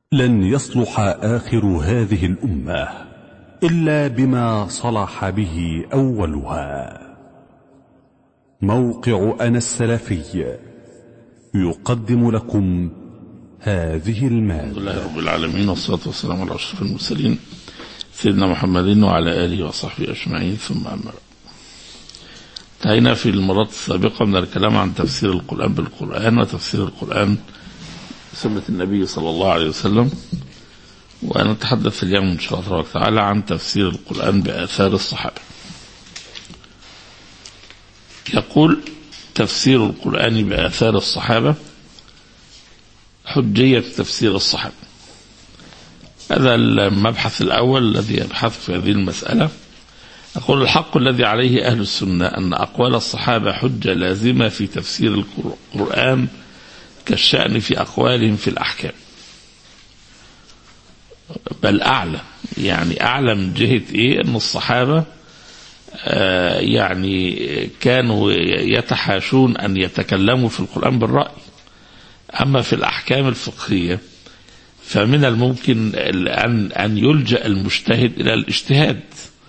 لن يصلح آخر هذه الأمة إلا بما صلح به أولها موقع أنا السلفي يقدم لكم هذه الحمد المادة لله رب العالمين والصلاة والسلام على أشرف المرسلين سيدنا محمد وعلى آله وصحبه أجمعين ثم أما بعد. انتهينا في المرات السابقة من الكلام عن تفسير القرآن بالقرآن وتفسير القرآن بسنة النبي صلى الله عليه وسلم ونتحدث اليوم إن شاء الله تبارك وتعالى عن تفسير القرآن بآثار الصحابة يقول تفسير القرآن بآثار الصحابة حجية تفسير الصحابة هذا المبحث الأول الذي يبحث في هذه المسألة أقول الحق الذي عليه أهل السنة أن أقوال الصحابة حجة لازمة في تفسير القرآن كالشأن في أقوالهم في الأحكام بل أعلى يعني أعلى من جهة إيه أن الصحابة آه يعني كانوا يتحاشون أن يتكلموا في القرآن بالرأي أما في الأحكام الفقهية فمن الممكن أن أن يلجأ المجتهد إلى الاجتهاد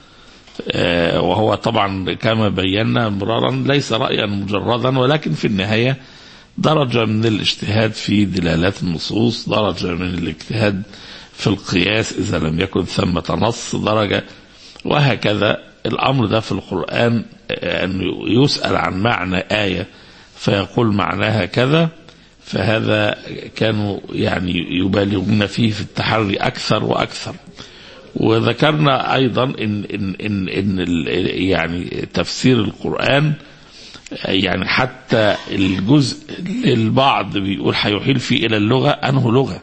آه وهو طبعا كما بينا مرارا ليس رأيا مجردا ولكن في النهاية درجة من الاجتهاد في دلالات النصوص درجة من الاجتهاد في القياس إذا لم يكن ثمة نص درجة وهكذا الأمر ده في القرآن أن يسأل عن معنى آية فيقول معناها كذا فهذا كانوا يعني يبالغون فيه في التحري أكثر وأكثر وذكرنا أيضا إن إن إن, إن يعني تفسير القرآن يعني حتى الجزء للبعض بيقول هيحيل فيه إلى اللغة أنه لغة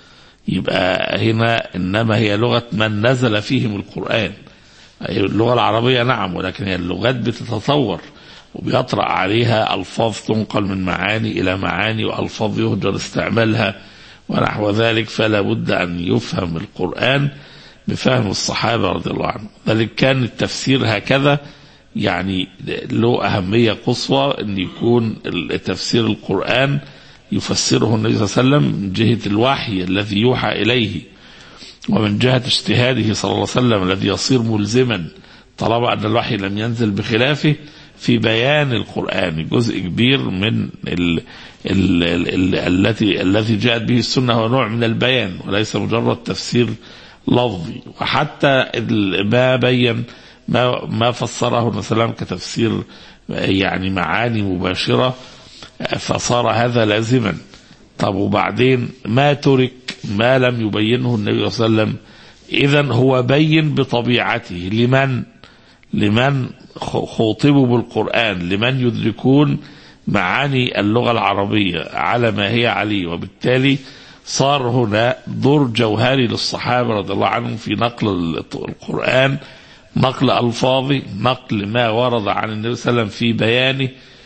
يبقى هنا إنما هي لغة من نزل فيهم القرآن اللغة العربية نعم ولكن هي اللغات بتتطور وبيطرأ عليها ألفاظ تنقل من معاني إلى معاني وألفاظ يهجر استعمالها ونحو ذلك فلا بد أن يفهم القرآن بفهم الصحابة رضي الله عنهم ذلك كان التفسير هكذا يعني له أهمية قصوى أن يكون تفسير القرآن يفسره النبي صلى الله عليه وسلم من جهة الوحي الذي يوحى إليه ومن جهة اجتهاده صلى الله عليه وسلم الذي يصير ملزما طالما أن الوحي لم ينزل بخلافه في بيان القرآن جزء كبير من ال ال ال التي الذي جاءت به السنة هو نوع من البيان وليس مجرد تفسير لفظي وحتى ما بين ما ما فسره النبي صلى الله عليه وسلم كتفسير يعني معاني مباشرة فصار هذا لازما طب وبعدين ما ترك ما لم يبينه النبي صلى الله عليه وسلم إذا هو بين بطبيعته لمن لمن خوطبوا بالقرآن لمن يدركون معاني اللغة العربية على ما هي عليه وبالتالي صار هنا دور جوهري للصحابة رضي الله عنهم في نقل القرآن نقل ألفاظه نقل ما ورد عن النبي صلى الله عليه وسلم في بيانه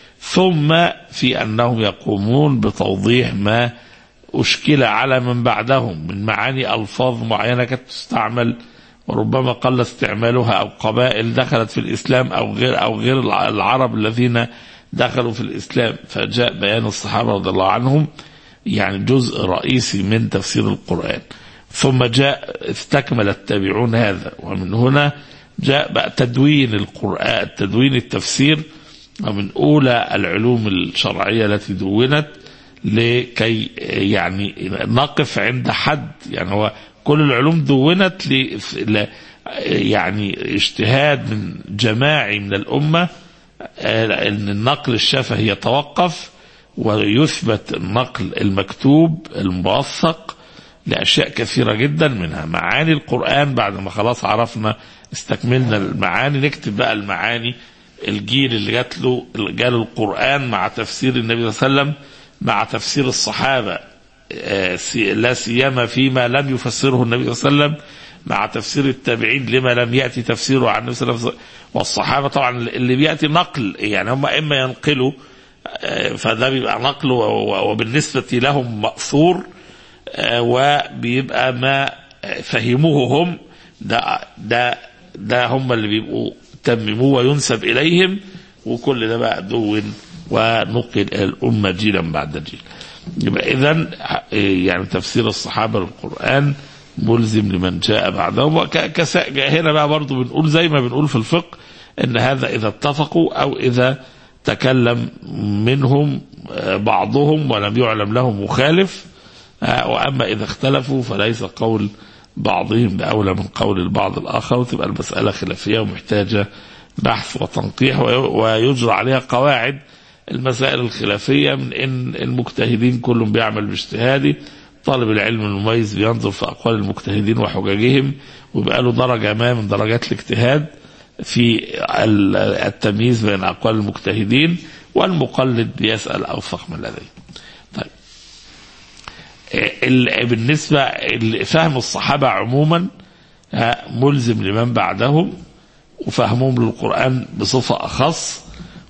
ثم في أنهم يقومون بتوضيح ما أشكل على من بعدهم من معاني ألفاظ معينة كانت تستعمل وربما قل استعمالها أو قبائل دخلت في الإسلام أو غير أو غير العرب الذين دخلوا في الإسلام فجاء بيان الصحابة رضي الله عنهم يعني جزء رئيسي من تفسير القرآن ثم جاء استكمل التابعون هذا ومن هنا جاء بقى تدوين القرآن تدوين التفسير ومن أولى العلوم الشرعية التي دونت لكي يعني نقف عند حد يعني هو كل العلوم دونت ل يعني اجتهاد من جماعي من الأمة أن النقل الشفهي يتوقف ويثبت النقل المكتوب الموثق لأشياء كثيرة جدا منها معاني القرآن بعد ما خلاص عرفنا استكملنا المعاني نكتب بقى المعاني الجيل اللي جات له جاله القرآن مع تفسير النبي صلى الله عليه وسلم مع تفسير الصحابة لا سيما فيما لم يفسره النبي صلى الله عليه وسلم مع تفسير التابعين لما لم يأتي تفسيره عن النبي صلى الله عليه وسلم والصحابة طبعا اللي بيأتي نقل يعني هم إما ينقلوا فده بيبقى نقل وبالنسبة لهم مأثور وبيبقى ما فهموه هم ده ده ده هم اللي بيبقوا تمموه وينسب إليهم وكل ده بقى دون ونقل إلى الأمة جيلا بعد جيل يبقى إذا يعني تفسير الصحابة للقرآن ملزم لمن جاء بعدهم وكس... هنا بقى برضو بنقول زي ما بنقول في الفقه ان هذا اذا اتفقوا او اذا تكلم منهم بعضهم ولم يعلم لهم مخالف واما اذا اختلفوا فليس قول بعضهم باولى من قول البعض الاخر وتبقى المساله خلافيه ومحتاجه بحث وتنقيح ويجرى عليها قواعد المسائل الخلافيه من ان المجتهدين كلهم بيعمل باجتهاده طالب العلم المميز بينظر في اقوال المجتهدين وحججهم ويبقى له درجه ما من درجات الاجتهاد في التمييز بين اقوال المجتهدين والمقلد بيسال اوثق من لديه. طيب بالنسبه فهم الصحابه عموما ملزم لمن بعدهم وفهمهم للقران بصفه اخص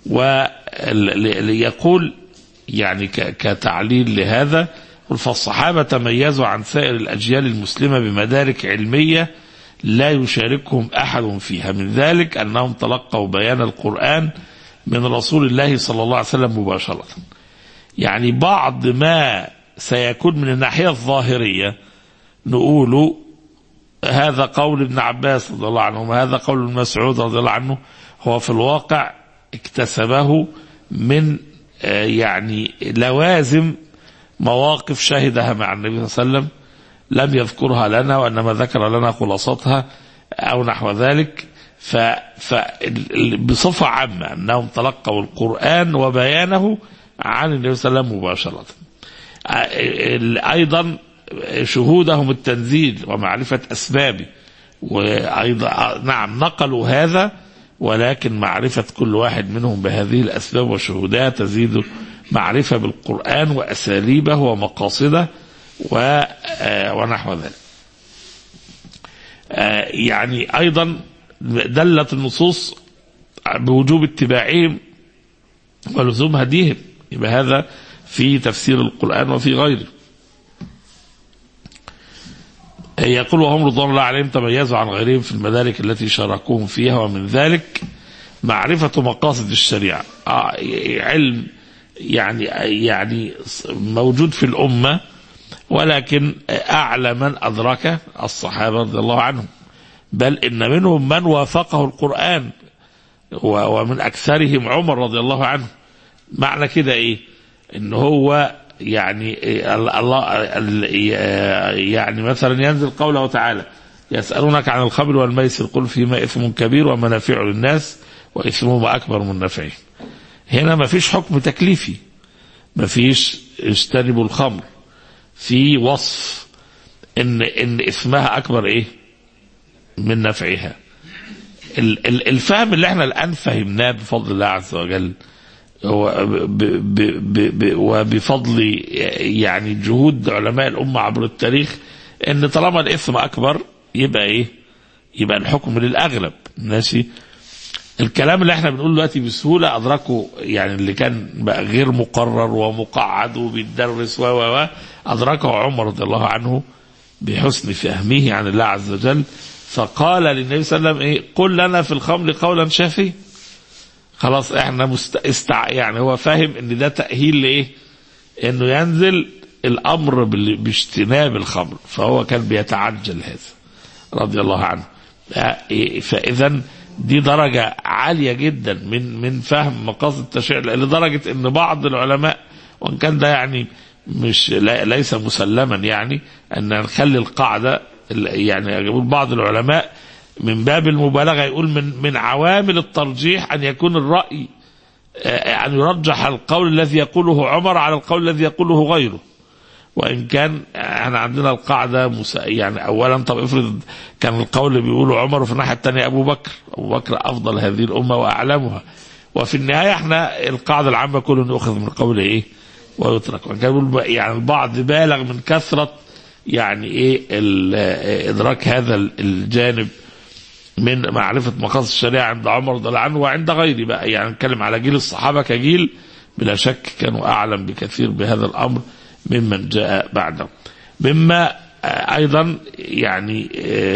وليقول يعني كتعليل لهذا فالصحابة تميزوا عن سائر الأجيال المسلمة بمدارك علمية لا يشاركهم أحد فيها من ذلك أنهم تلقوا بيان القرآن من رسول الله صلى الله عليه وسلم مباشرة يعني بعض ما سيكون من الناحية الظاهرية نقول هذا قول ابن عباس رضي الله عنه وهذا قول ابن مسعود رضي الله عنه هو في الواقع اكتسبه من يعني لوازم مواقف شهدها مع النبي صلى الله عليه وسلم لم يذكرها لنا وانما ذكر لنا خلاصتها او نحو ذلك ف, ف بصفه عامه انهم تلقوا القران وبيانه عن النبي صلى الله عليه وسلم مباشره. ايضا شهودهم التنزيل ومعرفه اسبابه وايضا نعم نقلوا هذا ولكن معرفه كل واحد منهم بهذه الاسباب وشهودها تزيد معرفة بالقرآن وأساليبه ومقاصده ونحو ذلك يعني أيضا دلت النصوص بوجوب اتباعهم ولزوم هديهم يبقى هذا في تفسير القرآن وفي غيره يقول وهم رضوان الله عليهم تميزوا عن غيرهم في المدارك التي شاركوهم فيها ومن ذلك معرفة مقاصد الشريعة علم يعني يعني موجود في الأمة ولكن أعلى من أدرك الصحابة رضي الله عنهم بل إن منهم من وافقه القرآن ومن أكثرهم عمر رضي الله عنه معنى كده إيه إن هو يعني الله يعني مثلا ينزل قوله تعالى يسألونك عن الخمر والميسر قل فيما إثم كبير ومنافع للناس وإثمهما أكبر من نفعه هنا ما فيش حكم تكليفي ما فيش اجتنبوا الخمر في وصف ان ان اسمها اكبر ايه من نفعها الفهم اللي احنا الان فهمناه بفضل الله عز وجل هو ب ب ب وبفضل يعني جهود علماء الامه عبر التاريخ ان طالما الاثم اكبر يبقى ايه يبقى الحكم للاغلب ماشي الكلام اللي احنا بنقوله دلوقتي بسهوله ادركه يعني اللي كان بقى غير مقرر ومقعد وبيتدرس و و ادركه عمر رضي الله عنه بحسن فهمه عن الله عز وجل فقال للنبي صلى الله عليه وسلم ايه قل لنا في الخمر قولا شافيا خلاص احنا مست... استع... يعني هو فاهم ان ده تاهيل لايه؟ انه ينزل الامر بال... باجتناب الخمر فهو كان بيتعجل هذا رضي الله عنه فاذا دي درجة عالية جدا من من فهم مقاصد التشريع لدرجة ان بعض العلماء وان كان ده يعني مش ليس مسلما يعني ان نخلي القاعدة يعني يقول بعض العلماء من باب المبالغة يقول من من عوامل الترجيح ان يكون الرأي ان يرجح القول الذي يقوله عمر على القول الذي يقوله غيره وان كان احنا عندنا القاعده مسا... يعني اولا طب افرض كان القول اللي بيقوله عمر وفي الناحيه الثانيه ابو بكر ابو بكر افضل هذه الامه واعلمها وفي النهايه احنا القاعده العامه كله يؤخذ من قول ايه ويترك وان كان يعني البعض بالغ من كثره يعني ايه ادراك هذا الجانب من معرفه مقاصد الشريعه عند عمر رضي الله عنه وعند غيره بقى يعني نتكلم على جيل الصحابه كجيل بلا شك كانوا اعلم بكثير بهذا الامر ممن جاء بعده مما ايضا يعني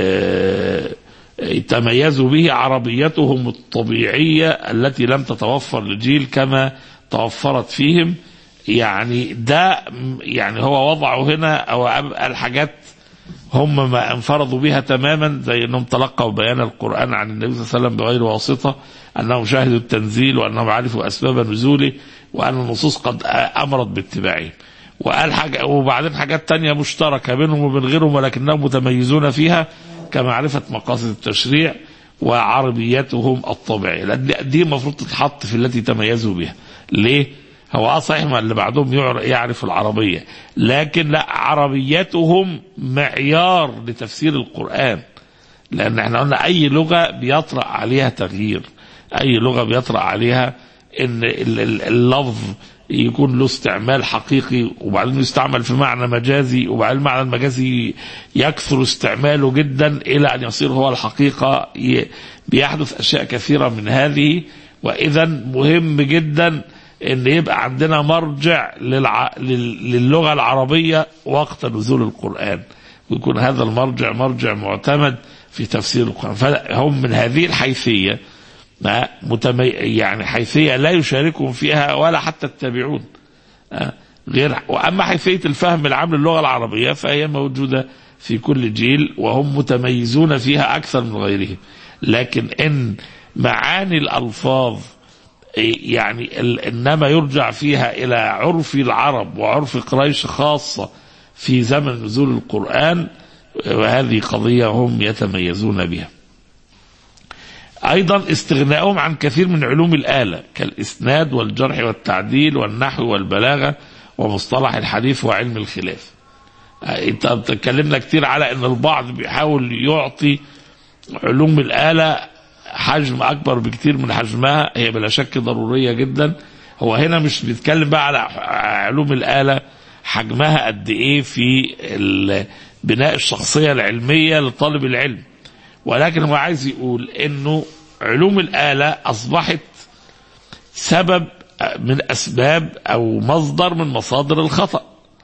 تميزوا به عربيتهم الطبيعيه التي لم تتوفر لجيل كما توفرت فيهم يعني ده يعني هو وضعه هنا او الحاجات هم ما انفرضوا بها تماما زي انهم تلقوا بيان القران عن النبي صلى الله عليه وسلم بغير واسطه انهم شاهدوا التنزيل وانهم عرفوا اسباب نزوله وان النصوص قد امرت باتباعه وقال حاجه وبعدين حاجات تانية مشتركه بينهم وبين غيرهم ولكنهم متميزون فيها كمعرفه مقاصد التشريع وعربيتهم الطبيعيه لان دي المفروض تتحط في التي تميزوا بها ليه؟ هو اه صحيح ما اللي بعدهم يعرف العربية لكن لا عربيتهم معيار لتفسير القرآن لأن احنا قلنا أي لغة بيطرأ عليها تغيير أي لغة بيطرأ عليها إن اللفظ يكون له استعمال حقيقي وبعدين يستعمل في معنى مجازي وبعدين المعنى المجازي يكثر استعماله جدا إلى أن يصير هو الحقيقة بيحدث أشياء كثيرة من هذه وإذا مهم جدا ان يبقى عندنا مرجع للع... للغه العربيه وقت نزول القران ويكون هذا المرجع مرجع معتمد في تفسير القران فهم من هذه الحيثيه متمي... يعني حيثيه لا يشاركهم فيها ولا حتى التابعون غير واما حيثيه الفهم العام للغه العربيه فهي موجوده في كل جيل وهم متميزون فيها اكثر من غيرهم لكن ان معاني الالفاظ يعني انما يرجع فيها الى عرف العرب وعرف قريش خاصه في زمن نزول القران وهذه قضيه هم يتميزون بها. ايضا استغناؤهم عن كثير من علوم الاله كالاسناد والجرح والتعديل والنحو والبلاغه ومصطلح الحديث وعلم الخلاف. انت تكلمنا كتير على ان البعض بيحاول يعطي علوم الاله حجم اكبر بكتير من حجمها هي بلا شك ضروريه جدا هو هنا مش بيتكلم بقى على علوم الاله حجمها قد ايه في بناء الشخصيه العلميه لطالب العلم ولكن هو عايز يقول انه علوم الاله اصبحت سبب من اسباب او مصدر من مصادر الخطا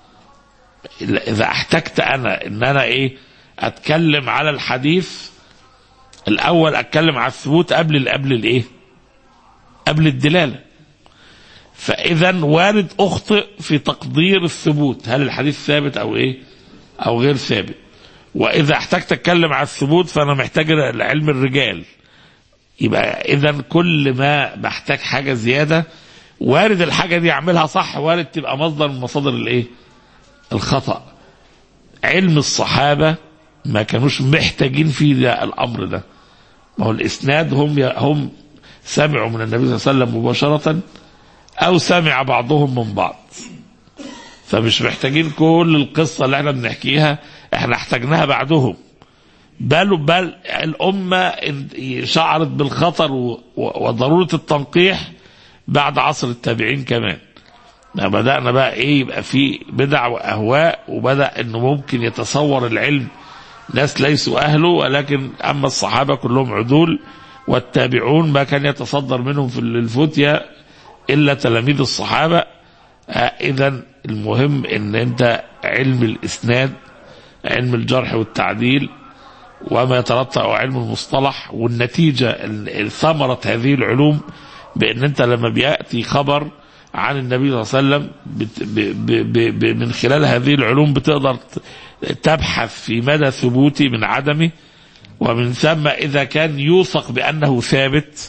اذا احتجت انا ان انا ايه اتكلم على الحديث الاول اتكلم على الثبوت قبل قبل الايه قبل الدلاله فاذا وارد اخطئ في تقدير الثبوت هل الحديث ثابت او ايه او غير ثابت واذا احتجت اتكلم على الثبوت فانا محتاج علم الرجال يبقى اذا كل ما بحتاج حاجه زياده وارد الحاجه دي اعملها صح وارد تبقى مصدر من مصادر الايه الخطا علم الصحابه ما كانوش محتاجين فيه ده الامر ده ما هو الاسناد هم هم سمعوا من النبي صلى الله عليه وسلم مباشره او سمع بعضهم من بعض فمش محتاجين كل القصه اللي احنا بنحكيها احنا احتاجناها بعدهم بل بل الامه شعرت بالخطر وضروره التنقيح بعد عصر التابعين كمان بدأنا بقى ايه يبقى في بدع واهواء وبدأ انه ممكن يتصور العلم ناس ليسوا اهله ولكن اما الصحابه كلهم عدول والتابعون ما كان يتصدر منهم في الفتيا الا تلاميذ الصحابه آه اذا المهم ان انت علم الاسناد علم الجرح والتعديل وما يترتب او علم المصطلح والنتيجه ثمره هذه العلوم بان انت لما بياتي خبر عن النبي صلى الله عليه وسلم ب ب من خلال هذه العلوم بتقدر تبحث في مدى ثبوته من عدمه ومن ثم اذا كان يوثق بانه ثابت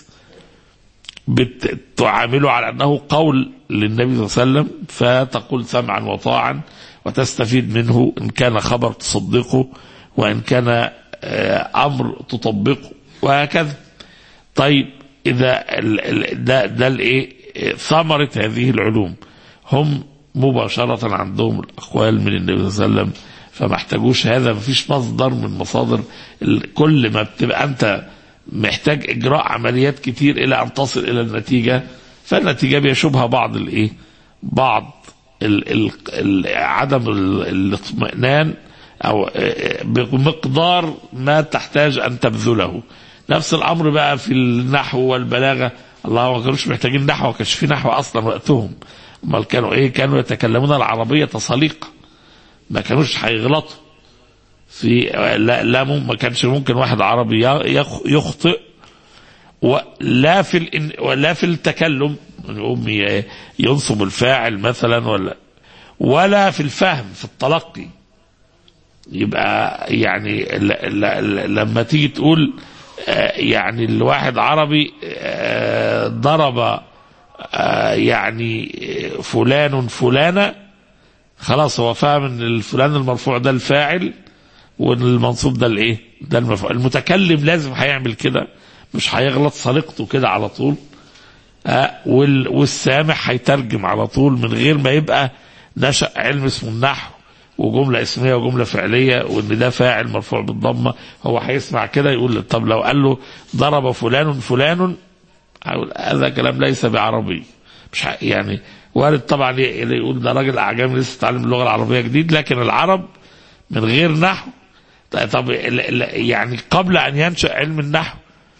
تعامله على انه قول للنبي صلى الله عليه وسلم فتقول سمعا وطاعا وتستفيد منه ان كان خبر تصدقه وان كان امر تطبقه وهكذا طيب اذا ده ده الايه ثمره هذه العلوم هم مباشره عندهم الاقوال من النبي صلى الله عليه وسلم فما احتاجوش هذا ما فيش مصدر من مصادر كل ما بتبقى انت محتاج اجراء عمليات كتير الى ان تصل الى النتيجه فالنتيجه بيشوبها بعض الايه بعض ال ال ال عدم الاطمئنان او بمقدار ما تحتاج ان تبذله نفس الامر بقى في النحو والبلاغه الله ما كانوش محتاجين نحو ما كانش في نحو اصلا وقتهم امال كانوا ايه كانوا يتكلمون العربيه تصاليق ما كانوش هيغلطوا في لا لا ما كانش ممكن واحد عربي يخطئ ولا في الإن ولا في التكلم يقوم ي- ينصب الفاعل مثلا ولا ولا في الفهم في التلقي يبقى يعني ل- ل- لما تيجي تقول آه، يعني الواحد عربي آه، ضرب آه، يعني آه، فلان فلانة خلاص هو فاهم ان الفلان المرفوع ده الفاعل وان المنصوب ده الايه ده المفعول المتكلم لازم هيعمل كده مش هيغلط سليقته كده على طول آه، وال- والسامع هيترجم على طول من غير ما يبقى نشأ علم اسمه النحو وجملة اسمية وجملة فعلية وان ده فاعل مرفوع بالضمة هو هيسمع كده يقول طب لو قال له ضرب فلان فلان هيقول هذا كلام ليس بعربي مش ح- يعني وارد طبعا ي- يقول ده راجل اعجمي لسه اتعلم اللغه العربيه جديد لكن العرب من غير نحو طب ال- ال- يعني قبل ان ينشا علم النحو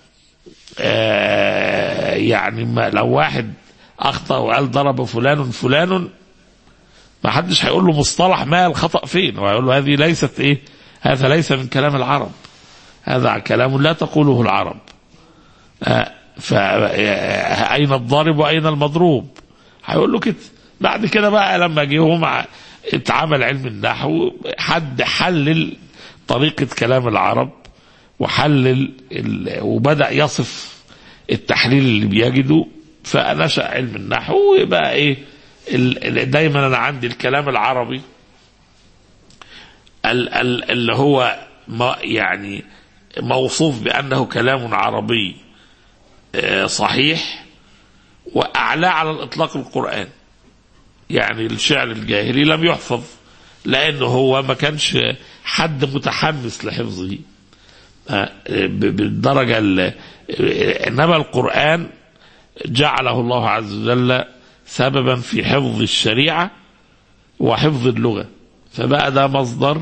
آه، يعني ما لو واحد اخطا وقال ضرب فلان فلان ما حدش هيقول له مصطلح ما الخطا فين وهيقول له هذه ليست ايه هذا ليس من كلام العرب هذا كلام لا تقوله العرب آه، فأين الضارب وأين المضروب هيقول له كده بعد كده بقى لما جه هو مع اتعمل علم النحو حد حلل طريقة كلام العرب وحلل ال... وبدأ يصف التحليل اللي بيجده فنشأ علم النحو ويبقى ايه ال... ال- دايما انا عندي الكلام العربي ال... ال... اللي هو ما يعني موصوف بأنه كلام عربي آه، صحيح وأعلى على الإطلاق القرآن يعني الشعر الجاهلي لم يحفظ لأنه هو ما كانش حد متحمس لحفظه آه، ب- بالدرجة ال- آه، إنما القرآن جعله الله عز وجل سببا في حفظ الشريعة وحفظ اللغة فبقى ده مصدر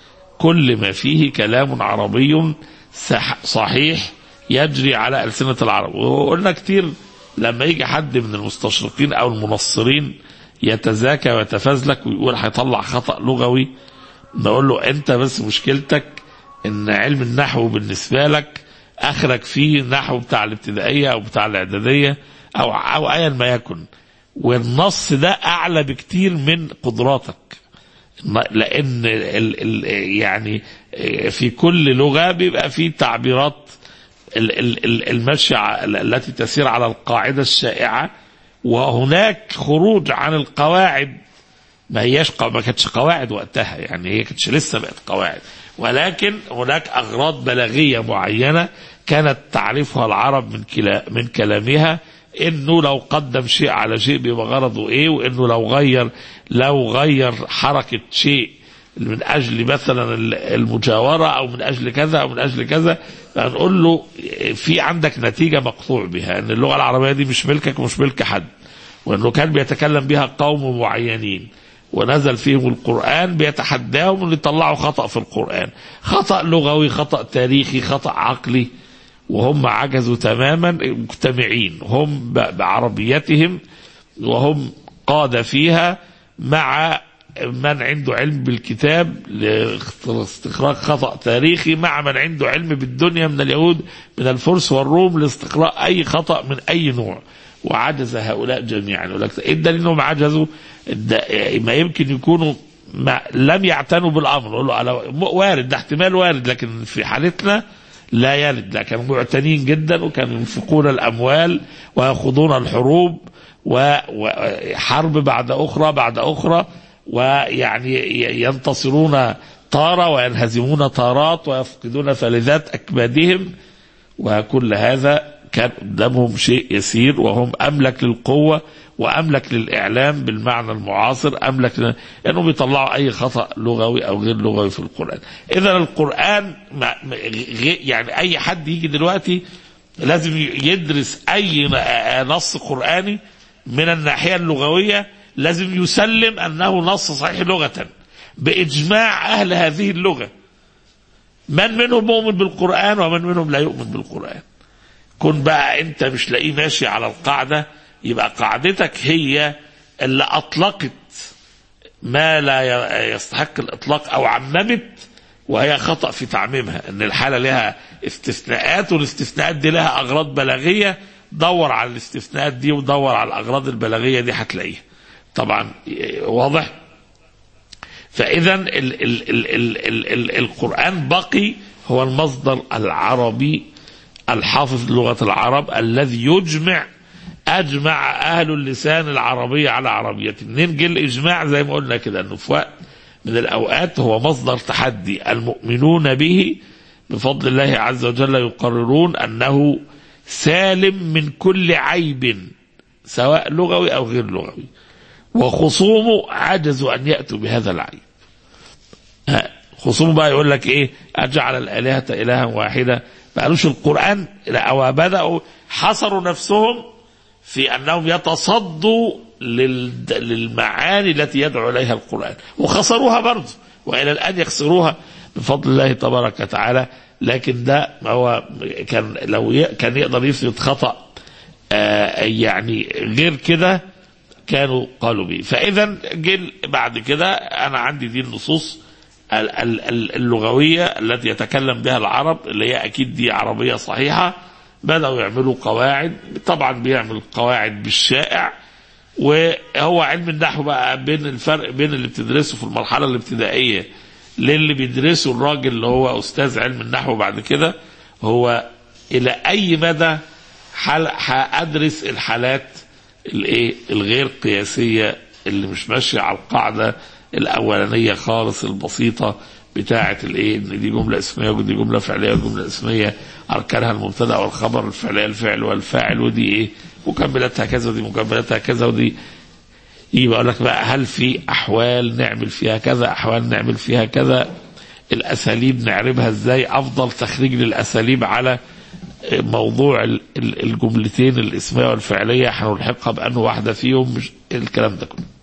كل ما فيه كلام عربي صح- صحيح يجري على ألسنة العرب وقلنا كتير لما يجي حد من المستشرقين أو المنصرين يتزاكى ويتفزلك ويقول هيطلع خطأ لغوي نقول له أنت بس مشكلتك إن علم النحو بالنسبة لك آخرك فيه نحو بتاع الابتدائية أو بتاع الإعدادية أو أو أيا ما يكن والنص ده أعلى بكتير من قدراتك ما- لان ال ال يعني في كل لغه بيبقى في تعبيرات ال- ال- ال- الماشيه ع- التي تسير على القاعده الشائعه وهناك خروج عن القواعد ما هياش ق- ما كانتش قواعد وقتها يعني هي كانتش لسه بقت قواعد ولكن هناك اغراض بلاغيه معينه كانت تعرفها العرب من كلا من كلامها انه لو قدم شيء على شيء بيبقى غرضه ايه وانه لو غير لو غير حركه شيء من اجل مثلا المجاوره او من اجل كذا او من اجل كذا فنقول له في عندك نتيجه مقطوع بها ان اللغه العربيه دي مش ملكك ومش ملك حد وانه كان بيتكلم بها قوم معينين ونزل فيهم القرآن بيتحداهم ان يطلعوا خطأ في القرآن خطأ لغوي خطأ تاريخي خطأ عقلي وهم عجزوا تماما مجتمعين هم ب- بعربيتهم وهم قادة فيها مع من عنده علم بالكتاب لاستخراج خطأ تاريخي مع من عنده علم بالدنيا من اليهود من الفرس والروم لاستقراء أي خطأ من أي نوع وعجز هؤلاء جميعا يقول لك ايه الدليل انهم عجزوا الد- ما يمكن يكونوا ما لم يعتنوا بالامر نقول له على وارد ده احتمال وارد لكن في حالتنا لا يرد لا كانوا معتنين جدا وكانوا ينفقون الاموال ويخوضون الحروب و- وحرب بعد اخرى بعد اخرى ويعني ي- ينتصرون تارة وينهزمون تارات ويفقدون فلذات أكبادهم وكل هذا كان قدامهم شيء يسير وهم أملك للقوة وأملك للإعلام بالمعنى المعاصر أملك ل... لأنهم بيطلعوا أي خطأ لغوي أو غير لغوي في القرآن إذا القرآن ما... ما- غي- يعني أي حد يجي دلوقتي لازم يدرس أي نص قرآني من الناحية اللغوية لازم يسلم أنه نص صحيح لغة بإجماع أهل هذه اللغة من منهم مؤمن بالقرآن ومن منهم لا يؤمن بالقرآن كن بقى أنت مش لاقيه ماشي على القاعدة يبقى قاعدتك هي اللي أطلقت ما لا ي- يستحق الإطلاق أو عممت وهي خطأ في تعميمها ان الحالة لها استثناءات والاستثناءات دي لها اغراض بلاغية دور على الاستثناءات دي ودور على الاغراض البلاغية دي هتلاقيها طبعا واضح فاذا ال ال ال ال ال ال القرآن بقي هو المصدر العربي الحافظ لغة العرب الذي يجمع أجمع أهل اللسان العربي على عربية منين جه الإجماع زي ما قلنا كده أنه في وقت من الأوقات هو مصدر تحدي المؤمنون به بفضل الله عز وجل يقررون أنه سالم من كل عيب سواء لغوي أو غير لغوي وخصومه عجزوا أن يأتوا بهذا العيب خصومه بقى يقول لك إيه أجعل الآلهة إلها واحدة ما قالوش القرآن أو بدأوا حصروا نفسهم في أنهم يتصدوا للمعاني التي يدعو إليها القرآن وخسروها برضه وإلى الآن يخسروها بفضل الله تبارك وتعالى لكن ده هو كان لو كان يقدر يثبت خطأ آه يعني غير كده كانوا قالوا به فإذا جل بعد كده أنا عندي دي النصوص اللغوية التي يتكلم بها العرب اللي هي أكيد دي عربية صحيحة بدأوا يعملوا قواعد طبعا بيعمل قواعد بالشائع وهو علم النحو بقى بين الفرق بين اللي بتدرسه في المرحلة الابتدائية للي بيدرسه الراجل اللي هو أستاذ علم النحو بعد كده هو إلى أي مدى هأدرس الحالات الايه الغير قياسية اللي مش ماشية على القاعدة الأولانية خالص البسيطة بتاعة الايه ان دي جملة اسمية ودي جملة فعلية وجملة اسمية أركانها المبتدأ والخبر الفعلية الفعل والفاعل ودي ايه مكملاتها كذا ودي مكملاتها كذا ودي يبقى اقول لك بقى هل في احوال نعمل فيها كذا احوال نعمل فيها كذا الاساليب نعربها ازاي افضل تخريج للاساليب على موضوع الجملتين الاسميه والفعليه هنلحقها بانه واحده فيهم مش الكلام ده كله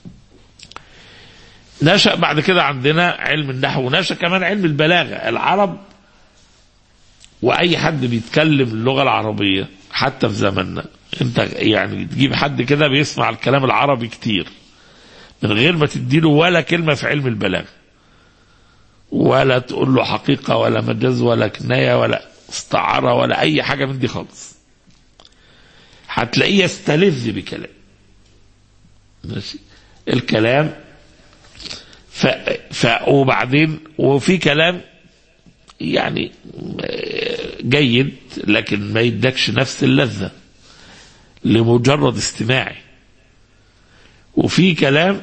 نشأ بعد كده عندنا علم النحو ونشأ كمان علم البلاغة العرب وأي حد بيتكلم اللغة العربية حتى في زماننا انت يعني تجيب حد كده بيسمع الكلام العربي كتير من غير ما تديله ولا كلمة في علم البلاغة ولا تقول له حقيقة ولا مجاز ولا كناية ولا استعارة ولا أي حاجة من دي خالص هتلاقيه يستلذ بكلام ماشي الكلام ف... ف... وبعدين وفي كلام يعني جيد لكن ما يدكش نفس اللذة لمجرد استماعي وفي كلام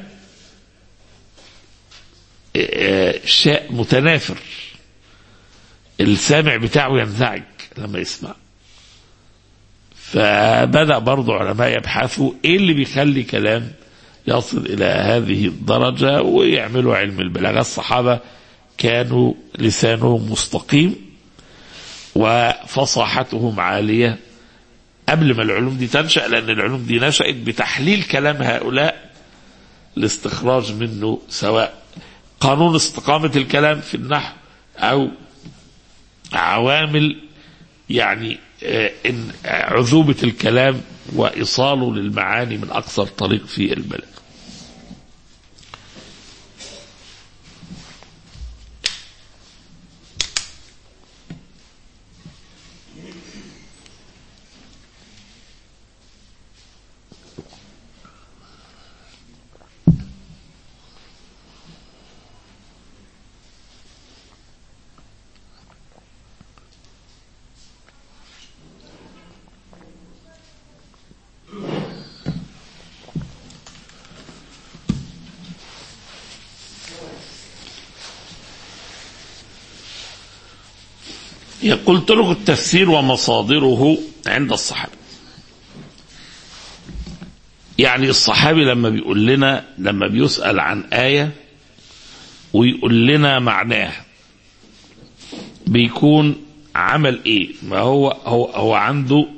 شيء متنافر السامع بتاعه ينزعج لما يسمع فبدأ برضو علماء يبحثوا ايه اللي بيخلي كلام يصل الى هذه الدرجة ويعملوا علم البلاغة الصحابة كانوا لسانهم مستقيم وفصاحتهم عالية قبل ما العلوم دي تنشأ لأن العلوم دي نشأت بتحليل كلام هؤلاء لاستخراج منه سواء قانون استقامة الكلام في النحو أو عوامل يعني إن عذوبة الكلام وإيصاله للمعاني من أقصر طريق في البلد قلت له التفسير ومصادره عند الصحابة يعني الصحابي لما بيقول لنا لما بيسأل عن آية ويقول لنا معناها بيكون عمل ايه ما هو هو هو عنده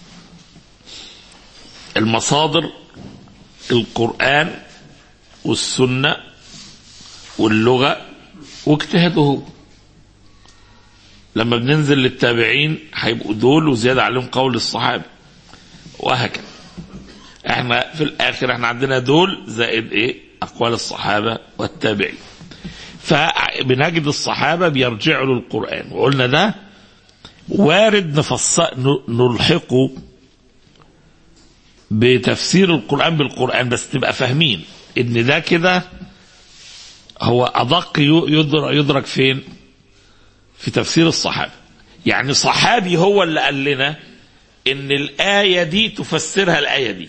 المصادر القرآن والسنة واللغة واجتهاده هو لما بننزل للتابعين هيبقوا دول وزيادة عليهم قول الصحابة وهكذا احنا في الاخر احنا عندنا دول زائد ايه اقوال الصحابة والتابعين فبنجد الصحابة بيرجعوا للقرآن وقلنا ده وارد نفصل نلحقه بتفسير القرآن بالقرآن بس تبقى فاهمين ان ده كده هو أدق يدرك, يدرك فين في تفسير الصحابة يعني صحابي هو اللي قال لنا ان الآية دي تفسرها الآية دي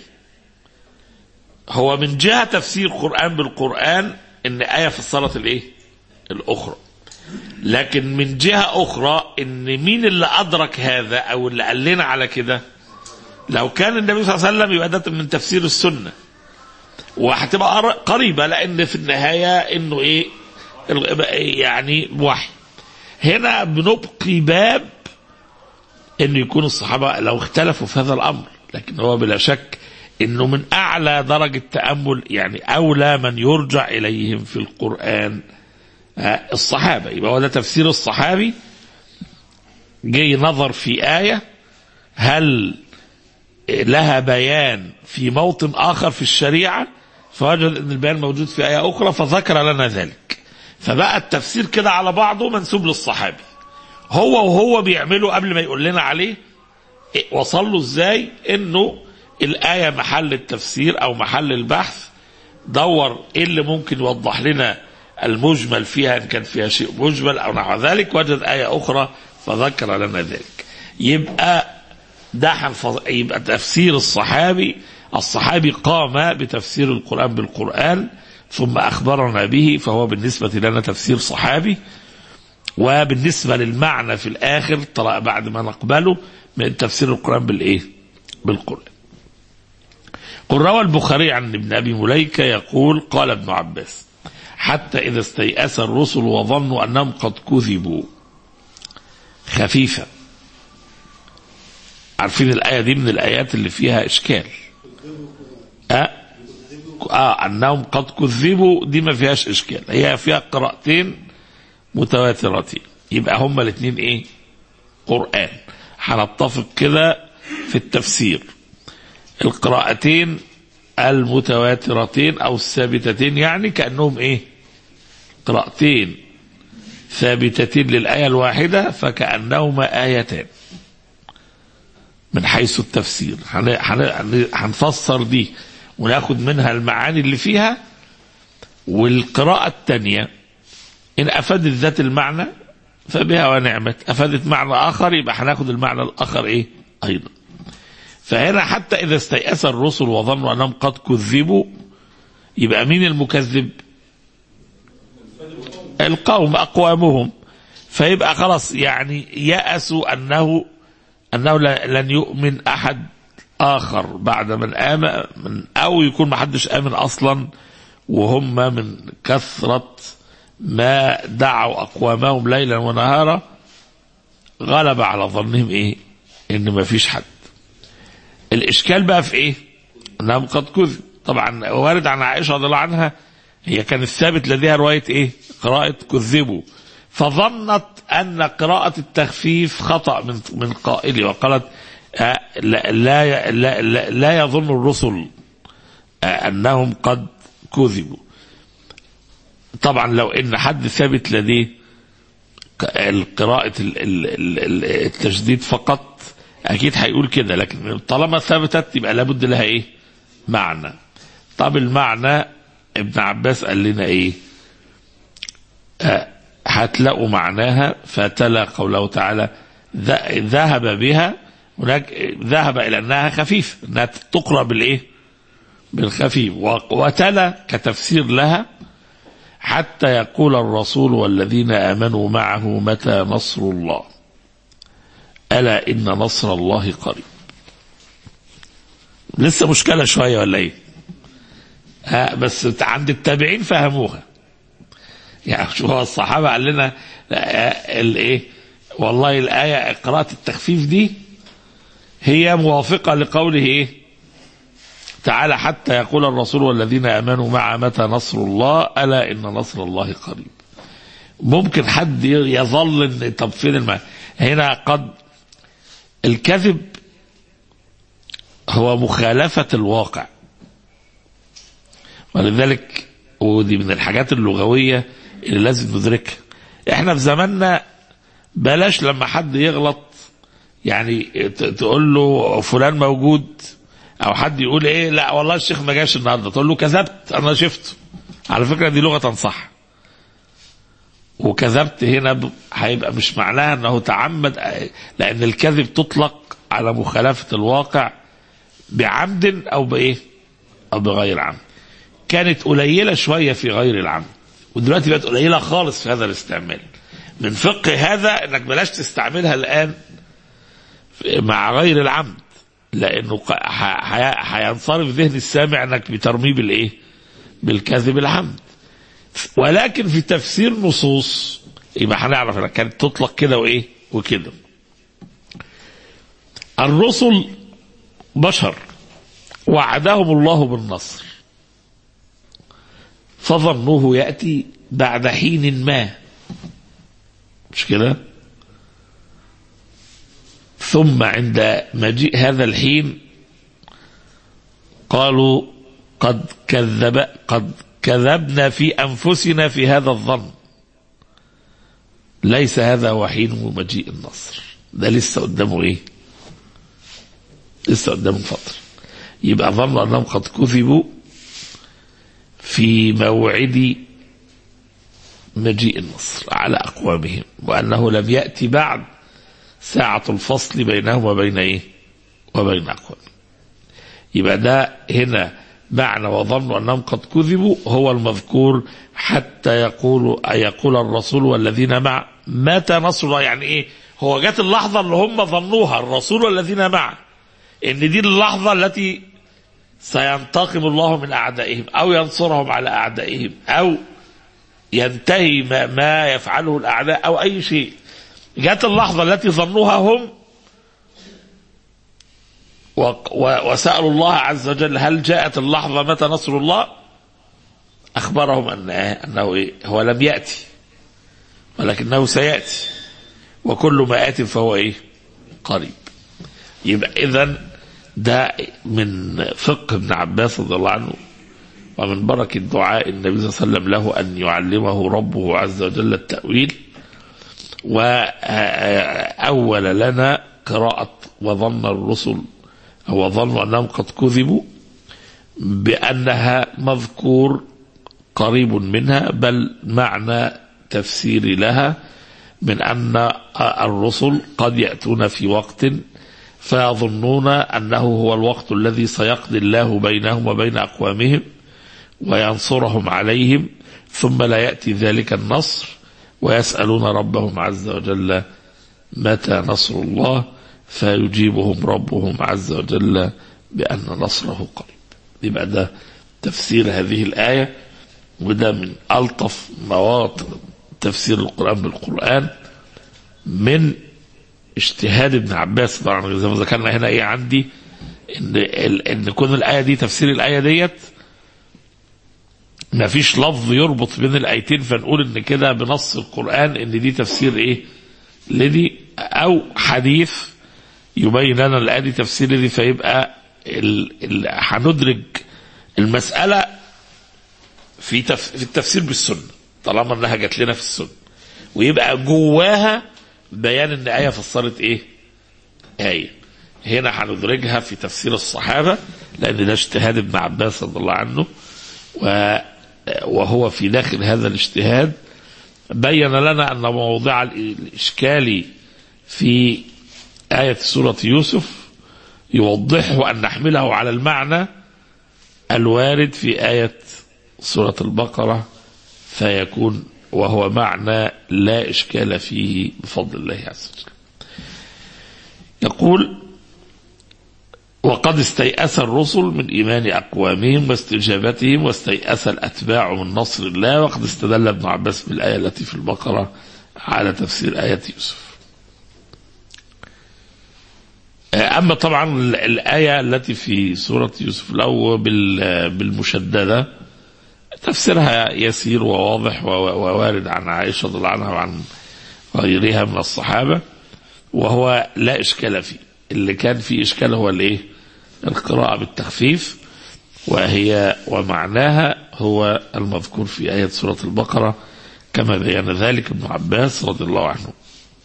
هو من جهة تفسير القرآن بالقرآن ان آية فسرت الايه الأخرى لكن من جهة أخرى ان مين اللي أدرك هذا أو اللي قال لنا على كده لو كان النبي صلى الله عليه وسلم يبقى ده من تفسير السنة وهتبقى قريبة لأن في النهاية إنه إيه يعني وحي هنا بنبقي باب إنه يكون الصحابة لو اختلفوا في هذا الأمر لكن هو بلا شك إنه من أعلى درجة تأمل يعني أولى من يرجع إليهم في القرآن الصحابة يبقى هو ده تفسير الصحابي جاي نظر في آية هل لها بيان في موطن آخر في الشريعة فوجد أن البيان موجود في آية أخرى فذكر لنا ذلك فبقى التفسير كده على بعضه منسوب للصحابي هو وهو بيعمله قبل ما يقول لنا عليه وصل له ازاي انه الآية محل التفسير أو محل البحث دور ايه اللي ممكن يوضح لنا المجمل فيها ان كان فيها شيء مجمل او نحو ذلك وجد آية أخرى فذكر لنا ذلك يبقى ده حنفظ... يبقى تفسير الصحابي الصحابي قام بتفسير القرآن بالقرآن ثم أخبرنا به فهو بالنسبة لنا تفسير صحابي وبالنسبة للمعنى في الآخر طلع بعد ما نقبله من تفسير القرآن بالإيه بالقرآن قل روى البخاري عن ابن أبي مليكة يقول قال ابن عباس حتى إذا استيأس الرسل وظنوا أنهم قد كذبوا خفيفة عارفين الآية دي من الآيات اللي فيها إشكال أه؟ آه أنهم قد كذبوا دي ما فيهاش إشكال هي فيها قراءتين متواترتين يبقى هما الاثنين إيه قرآن هنتفق كده في التفسير القراءتين المتواترتين أو الثابتتين يعني كأنهم إيه قراءتين ثابتتين للآية الواحدة فكأنهما آيتان من حيث التفسير هنفسر دي وناخد منها المعاني اللي فيها والقراءة الثانية إن أفادت ذات المعنى فبها ونعمت أفادت معنى آخر يبقى هناخد المعنى الآخر إيه أيضا فهنا حتى إذا استيأس الرسل وظنوا أنهم قد كذبوا يبقى مين المكذب القوم أقوامهم فيبقى خلاص يعني يأسوا أنه أنه لن يؤمن أحد آخر بعد من آمن من أو يكون ما حدش آمن أصلا وهم من كثرة ما دعوا أقوامهم ليلا ونهارا غلب على ظنهم إيه إن ما فيش حد الإشكال بقى في إيه أنهم قد كذب طبعا وارد عن عائشة رضي الله عنها هي كان الثابت لديها رواية إيه قراءة كذبوا فظنت أن قراءة التخفيف خطأ من من قائله وقالت آه لا, لا, لا, لا, لا يظن الرسل آه أنهم قد كذبوا طبعا لو ان حد ثابت لديه القراءة التجديد فقط اكيد هيقول كده لكن طالما ثبتت يبقى لابد لها ايه معنى طب المعنى ابن عباس قال لنا ايه آه هتلاقوا معناها فتلا قوله تعالى ذهب بها هناك ذهب الى انها خفيف انها تقرا بالايه بالخفيف وتلا كتفسير لها حتى يقول الرسول والذين امنوا معه متى نصر الله الا ان نصر الله قريب لسه مشكله شويه ولا ايه ها بس عند التابعين فهموها يعني شو هو الصحابه قال لنا الايه والله الايه قراءه التخفيف دي هي موافقه لقوله ايه تعالى حتى يقول الرسول والذين امنوا مع متى نصر الله الا ان نصر الله قريب ممكن حد يظل ان طب فين المعنى هنا قد الكذب هو مخالفة الواقع ولذلك ودي من الحاجات اللغوية اللي لازم ندركها احنا في زماننا بلاش لما حد يغلط يعني ت- تقول له فلان موجود او حد يقول ايه لا والله الشيخ ما جاش النهارده تقول له كذبت انا شفته على فكره دي لغه صح وكذبت هنا ب- هيبقى مش معناها انه تعمد لان الكذب تطلق على مخالفه الواقع بعمد او بايه او بغير عمد كانت قليله شويه في غير العمد ودلوقتي بقت قليله خالص في هذا الاستعمال من فقه هذا انك بلاش تستعملها الان مع غير العمد لانه ق- ح- ح- هينصرف ذهن السامع انك بترميه بالايه بالكذب العمد ولكن في تفسير نصوص يبقى هنعرف انها كانت تطلق كده وايه وكده الرسل بشر وعدهم الله بالنصر فظنوه ياتي بعد حين ما مش كده ثم عند مجيء هذا الحين قالوا قد كذب قد كذبنا في انفسنا في هذا الظن ليس هذا هو حين مجيء النصر ده لسه قدامه ايه لسه قدامه فتره يبقى ظنوا انهم قد كذبوا في موعد مجيء النصر على اقوامهم وانه لم ياتي بعد ساعة الفصل بينهم وبين ايه؟ وبين اقوامهم. يبقى ده هنا معنى وظنوا انهم قد كذبوا هو المذكور حتى يقول يقول الرسول والذين مع متى نصر الله يعني ايه؟ هو جت اللحظة اللي هم ظنوها الرسول والذين معه ان دي اللحظة التي سينتقم الله من اعدائهم او ينصرهم على اعدائهم او ينتهي ما, ما يفعله الاعداء او اي شيء جاءت اللحظة التي ظنوها هم و- و- وسألوا الله عز وجل هل جاءت اللحظة متى نصر الله أخبرهم أن أنه إيه؟ هو لم يأتي ولكنه سيأتي وكل ما آت فهو إيه قريب يبقى إذا ده من فقه ابن عباس رضي الله عنه ومن بركة دعاء النبي صلى الله عليه وسلم له أن يعلمه ربه عز وجل التأويل وأول لنا قراءة وظن الرسل أو ظنوا أنهم قد كذبوا بأنها مذكور قريب منها بل معنى تفسيري لها من أن الرسل قد يأتون في وقت فيظنون أنه هو الوقت الذي سيقضي الله بينهم وبين أقوامهم وينصرهم عليهم ثم لا يأتي ذلك النصر ويسألون ربهم عز وجل متى نصر الله فيجيبهم ربهم عز وجل بأن نصره قريب يبقى ده تفسير هذه الآية وده من ألطف مواطن تفسير القرآن بالقرآن من اجتهاد ابن عباس طبعا زي ما ذكرنا هنا ايه عندي ان ال- ان كون الايه دي تفسير الايه ديت ما فيش لفظ يربط بين الايتين فنقول ان كده بنص القران ان دي تفسير ايه لدي او حديث يبين لنا الايه دي تفسير لدي فيبقى ال- ال- هندرك المساله في تف... في التفسير بالسنه طالما انها جات لنا في السنه ويبقى جواها بيان ان ايه فسرت ايه؟ ايه هنا هندرجها في تفسير الصحابه لان ده اجتهاد ابن عباس رضي الله عنه و... وهو في داخل هذا الاجتهاد بين لنا ان موضع الاشكال في ايه سوره يوسف يوضحه ان نحمله على المعنى الوارد في ايه سوره البقره فيكون وهو معنى لا إشكال فيه بفضل الله عز وجل يقول وقد استيأس الرسل من إيمان أقوامهم واستجابتهم واستيأس الأتباع من نصر الله وقد استدل ابن عباس بالآية التي في البقرة على تفسير آية يوسف أما طبعا الآية التي في سورة يوسف لو بالمشددة تفسيرها يسير وواضح ووارد عن عائشة رضي الله عنها وعن غيرها من الصحابة وهو لا إشكال فيه اللي كان فيه إشكال هو الإيه القراءة بالتخفيف وهي ومعناها هو المذكور في آية سورة البقرة كما بين ذلك ابن عباس رضي الله عنه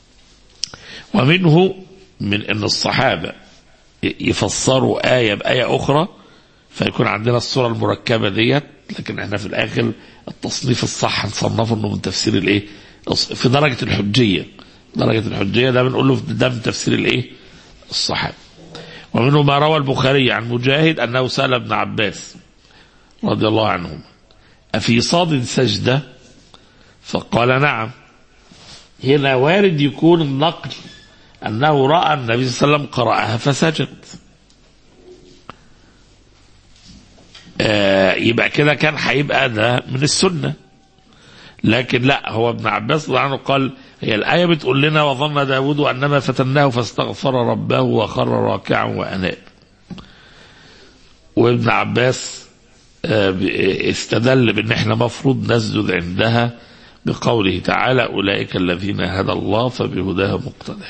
ومنه من أن الصحابة يفسروا آية بآية أخرى فيكون عندنا الصورة المركبة ديت لكن احنا في الآخر التصنيف الصح نصنفه انه من تفسير الايه في درجة الحجية درجة الحجية ده بنقول له ده من تفسير الايه الصحابة ومنه ما روى البخاري عن مجاهد أنه سأل ابن عباس رضي الله عنهما أفي صاد سجدة فقال نعم هنا وارد يكون النقل أنه رأى النبي صلى الله عليه وسلم قرأها فسجد آه يبقى كده كان هيبقى ده من السنة لكن لا هو ابن عباس رضي الله عنه قال هي الآية بتقول لنا وظن داود أنما فتناه فاستغفر ربه وخر راكعا وأناب وابن عباس آه استدل بأن احنا مفروض نسجد عندها بقوله تعالى أولئك الذين هدى الله فبهداه مقتدى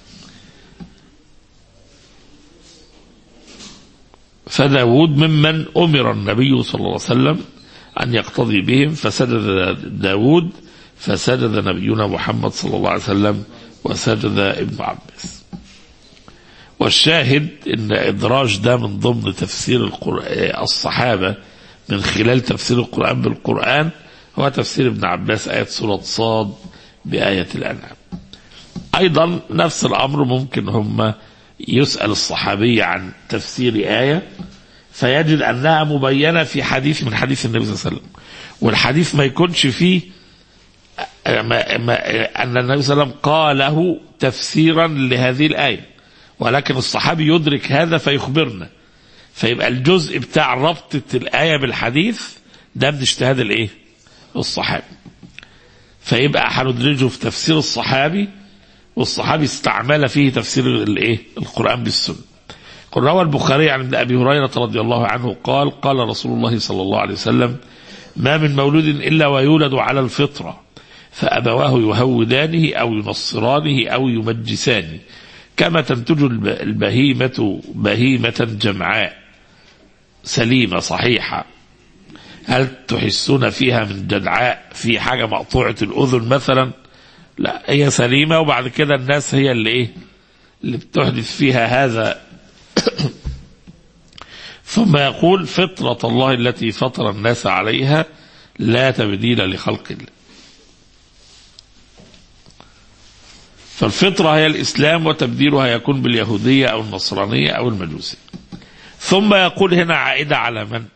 فداود ممن أمر النبي صلى الله عليه وسلم أن يقتضي بهم فسجد داود فسجد نبينا محمد صلى الله عليه وسلم وسجد ابن عباس والشاهد ان ادراج ده من ضمن تفسير القرآن الصحابة من خلال تفسير القرآن بالقرآن هو تفسير ابن عباس آية سورة صاد بآية الأنعام أيضا نفس الأمر ممكن هم يسأل الصحابي عن تفسير آية فيجد أنها مبينة في حديث من حديث النبي صلى الله عليه وسلم والحديث ما يكونش فيه ما ما أن النبي صلى الله عليه وسلم قاله تفسيرا لهذه الآية ولكن الصحابي يدرك هذا فيخبرنا فيبقى الجزء بتاع ربطة الآية بالحديث ده من اجتهاد الإيه؟ الصحابي فيبقى هندرجه في تفسير الصحابي والصحابي استعمل فيه تفسير الايه القرآن بالسنة قل روى البخاري عن أبي هريرة رضي الله عنه قال قال رسول الله صلى الله عليه وسلم ما من مولود إلا ويولد على الفطرة فأبواه يهودانه أو ينصرانه أو يمجسانه كما تنتج البهيمة بهيمة جمعاء سليمة صحيحة هل تحسون فيها من جدعاء في حاجة مقطوعة الأذن مثلا لا هي سليمة وبعد كده الناس هي اللي ايه اللي بتحدث فيها هذا ثم يقول فطرة الله التي فطر الناس عليها لا تبديل لخلق الله فالفطرة هي الإسلام وتبديلها يكون باليهودية أو النصرانية أو المجوسية ثم يقول هنا عائدة على من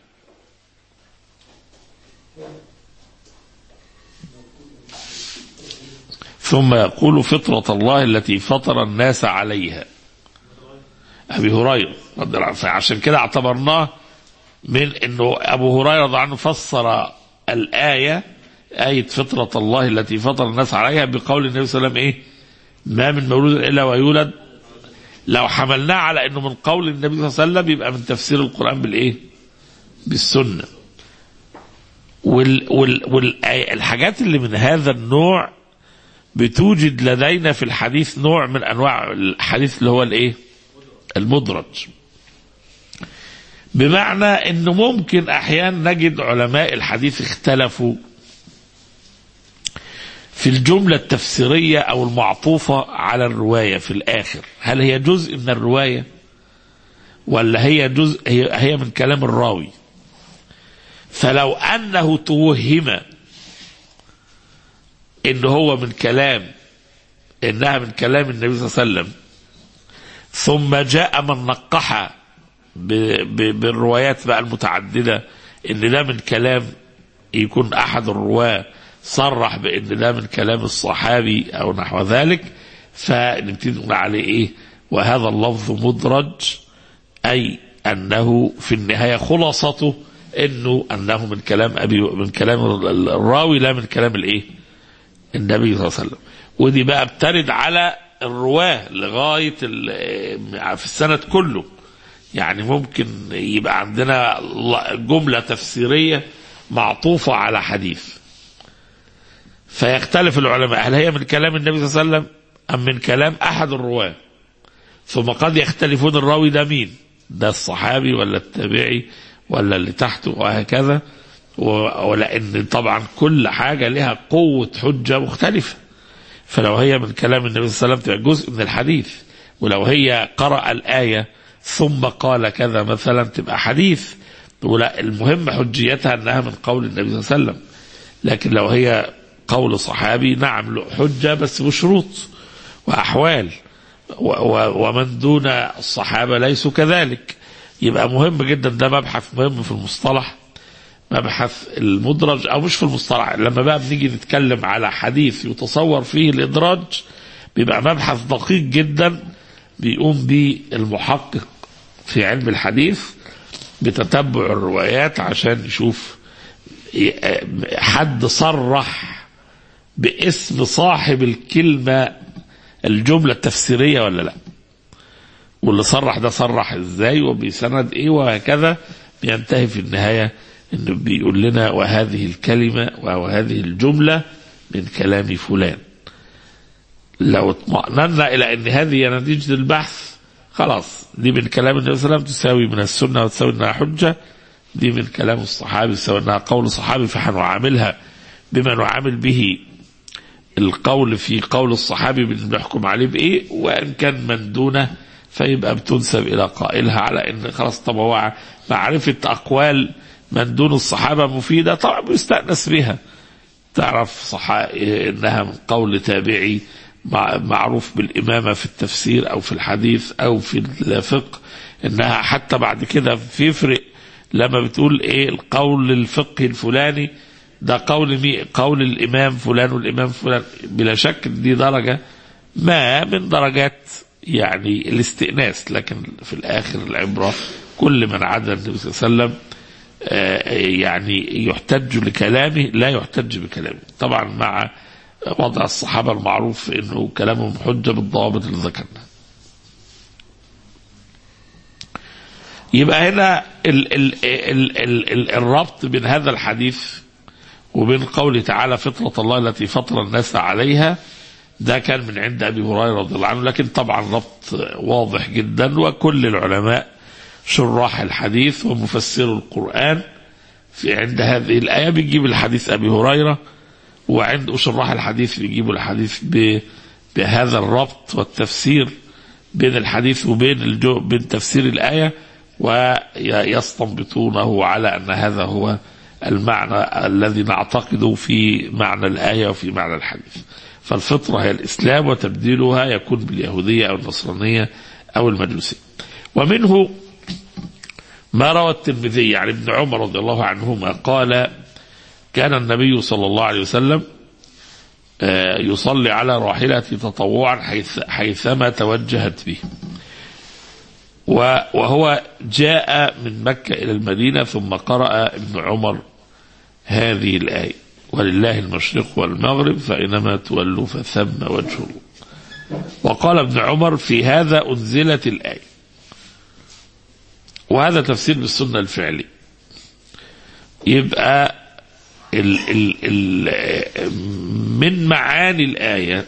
ثم يقول فطرة الله التي فطر الناس عليها أبي هريرة عشان كده اعتبرناه من أنه أبو هريرة رضي عنه فسر الآية آية فطرة الله التي فطر الناس عليها بقول النبي صلى الله عليه وسلم إيه ما من مولود إلا ويولد لو حملناه على أنه من قول النبي صلى الله عليه وسلم يبقى من تفسير القرآن بالإيه بالسنة وال وال والحاجات اللي من هذا النوع بتوجد لدينا في الحديث نوع من انواع الحديث اللي هو الايه المدرج بمعنى انه ممكن احيانا نجد علماء الحديث اختلفوا في الجملة التفسيرية او المعطوفة على الرواية في الاخر هل هي جزء من الرواية ولا هي جزء هي, هي من كلام الراوي فلو انه توهم ان هو من كلام انها من كلام النبي صلى الله عليه وسلم ثم جاء من نقح بالروايات بقى المتعددة ان ده من كلام يكون احد الرواه صرح بان ده من كلام الصحابي او نحو ذلك فنبتدي نقول عليه ايه وهذا اللفظ مدرج اي انه في النهايه خلاصته انه انه من كلام ابي من كلام الراوي لا من كلام الايه النبي صلى الله عليه وسلم ودي بقى بترد على الرواه لغايه في السند كله يعني ممكن يبقى عندنا جمله تفسيريه معطوفه على حديث فيختلف العلماء هل هي من كلام النبي صلى الله عليه وسلم ام من كلام احد الرواه ثم قد يختلفون الراوي ده مين ده الصحابي ولا التابعي ولا اللي تحته وهكذا ولأن طبعا كل حاجة لها قوة حجة مختلفة فلو هي من كلام النبي صلى الله عليه وسلم تبقى جزء من الحديث ولو هي قرأ الآية ثم قال كذا مثلا تبقى حديث ولا المهم حجيتها أنها من قول النبي صلى الله عليه وسلم لكن لو هي قول صحابي نعم له حجة بس بشروط وأحوال ومن دون الصحابة ليسوا كذلك يبقى مهم جدا ده مبحث مهم في المصطلح مبحث المدرج او مش في المصطلح لما بقى بنيجي نتكلم على حديث يتصور فيه الادراج بيبقى مبحث دقيق جدا بيقوم به المحقق في علم الحديث بتتبع الروايات عشان يشوف حد صرح باسم صاحب الكلمة الجملة التفسيرية ولا لا واللي صرح ده صرح ازاي وبسند ايه وهكذا بينتهي في النهاية انه بيقول لنا وهذه الكلمة وهذه الجملة من كلام فلان لو اطمأننا الى ان هذه نتيجة البحث خلاص دي من كلام النبي صلى الله عليه وسلم تساوي من السنة وتساوي انها حجة دي من كلام الصحابي تساوي انها قول صحابي فهنعاملها بما نعامل به القول في قول الصحابي بنحكم عليه بايه وان كان من دونه فيبقى بتنسب الى قائلها على ان خلاص طب هو معرفه اقوال من دون الصحابه مفيده طبعا بيستانس بها تعرف صحا انها من قول تابعي معروف بالامامه في التفسير او في الحديث او في الفقه انها حتى بعد كده بيفرق لما بتقول ايه القول الفقهي الفلاني ده قول مي قول الامام فلان والامام فلان بلا شك دي درجه ما من درجات يعني الاستئناس لكن في الاخر العبره كل من عدا النبي صلى الله عليه وسلم يعني يحتج لكلامه لا يحتج بكلامه طبعا مع وضع الصحابه المعروف انه كلامهم حجه بالضوابط اللي ذكرنا يبقى هنا ال ال ال ال ال الربط بين هذا الحديث وبين قوله تعالى فطرة الله التي فطر الناس عليها ده كان من عند أبي هريرة رضي الله عنه لكن طبعا ربط واضح جدا وكل العلماء شراح الحديث ومفسر القرآن في عند هذه الآية بيجيب الحديث أبي هريرة وعند شراح الحديث بيجيبوا الحديث بهذا الربط والتفسير بين الحديث وبين الجو بين تفسير الآية ويستنبطونه على أن هذا هو المعنى الذي نعتقده في معنى الآية وفي معنى الحديث فالفطرة هي الإسلام وتبديلها يكون باليهودية أو النصرانية أو المجوسية ومنه ما روى الترمذي عن ابن عمر رضي الله عنهما قال كان النبي صلى الله عليه وسلم يصلي على راحلته تطوعا حيث حيثما توجهت به وهو جاء من مكة إلى المدينة ثم قرأ ابن عمر هذه الآية ولله المشرق والمغرب فإنما تولوا فثم وجه الله وقال ابن عمر في هذا أنزلت الآية وهذا تفسير بالسنة الفعلي يبقى ال ال ال من معاني الآية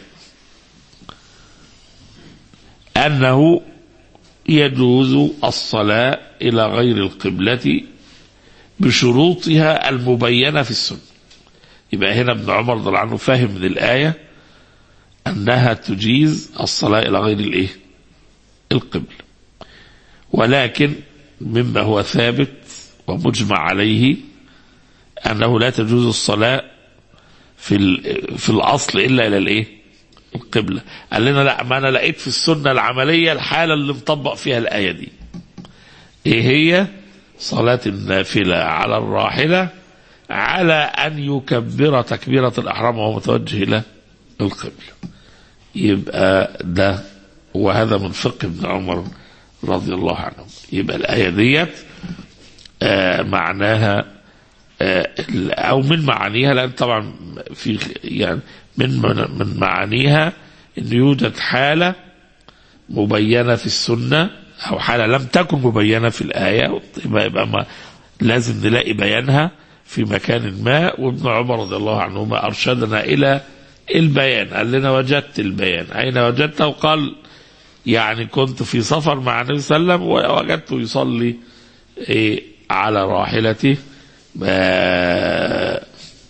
أنه يجوز الصلاة إلى غير القبلة بشروطها المبينة في السنة يبقى هنا ابن عمر رضي الله عنه فاهم من الآية أنها تجيز الصلاة إلى غير الإيه؟ القبلة ولكن مما هو ثابت ومجمع عليه أنه لا تجوز الصلاة في في الأصل إلا إلى الإيه؟ القبلة قال لنا لا ما أنا لقيت في السنة العملية الحالة اللي مطبق فيها الآية دي إيه هي صلاة النافلة على الراحلة على أن يكبر تكبيرة الإحرام وهو متوجه إلى القبلة يبقى ده وهذا من فقه ابن عمر رضي الله عنه يبقى الآية ديت آه معناها آه أو من معانيها لأن طبعا في يعني من من معانيها أن يوجد حالة مبينة في السنة أو حالة لم تكن مبينة في الآية يبقى, يبقى ما لازم نلاقي بيانها في مكان ما وابن عمر رضي الله عنهما أرشدنا إلى البيان قال لنا وجدت البيان أين وجدته قال يعني كنت في سفر مع النبي صلى الله عليه وسلم ووجدته يصلي إيه على راحلته آه،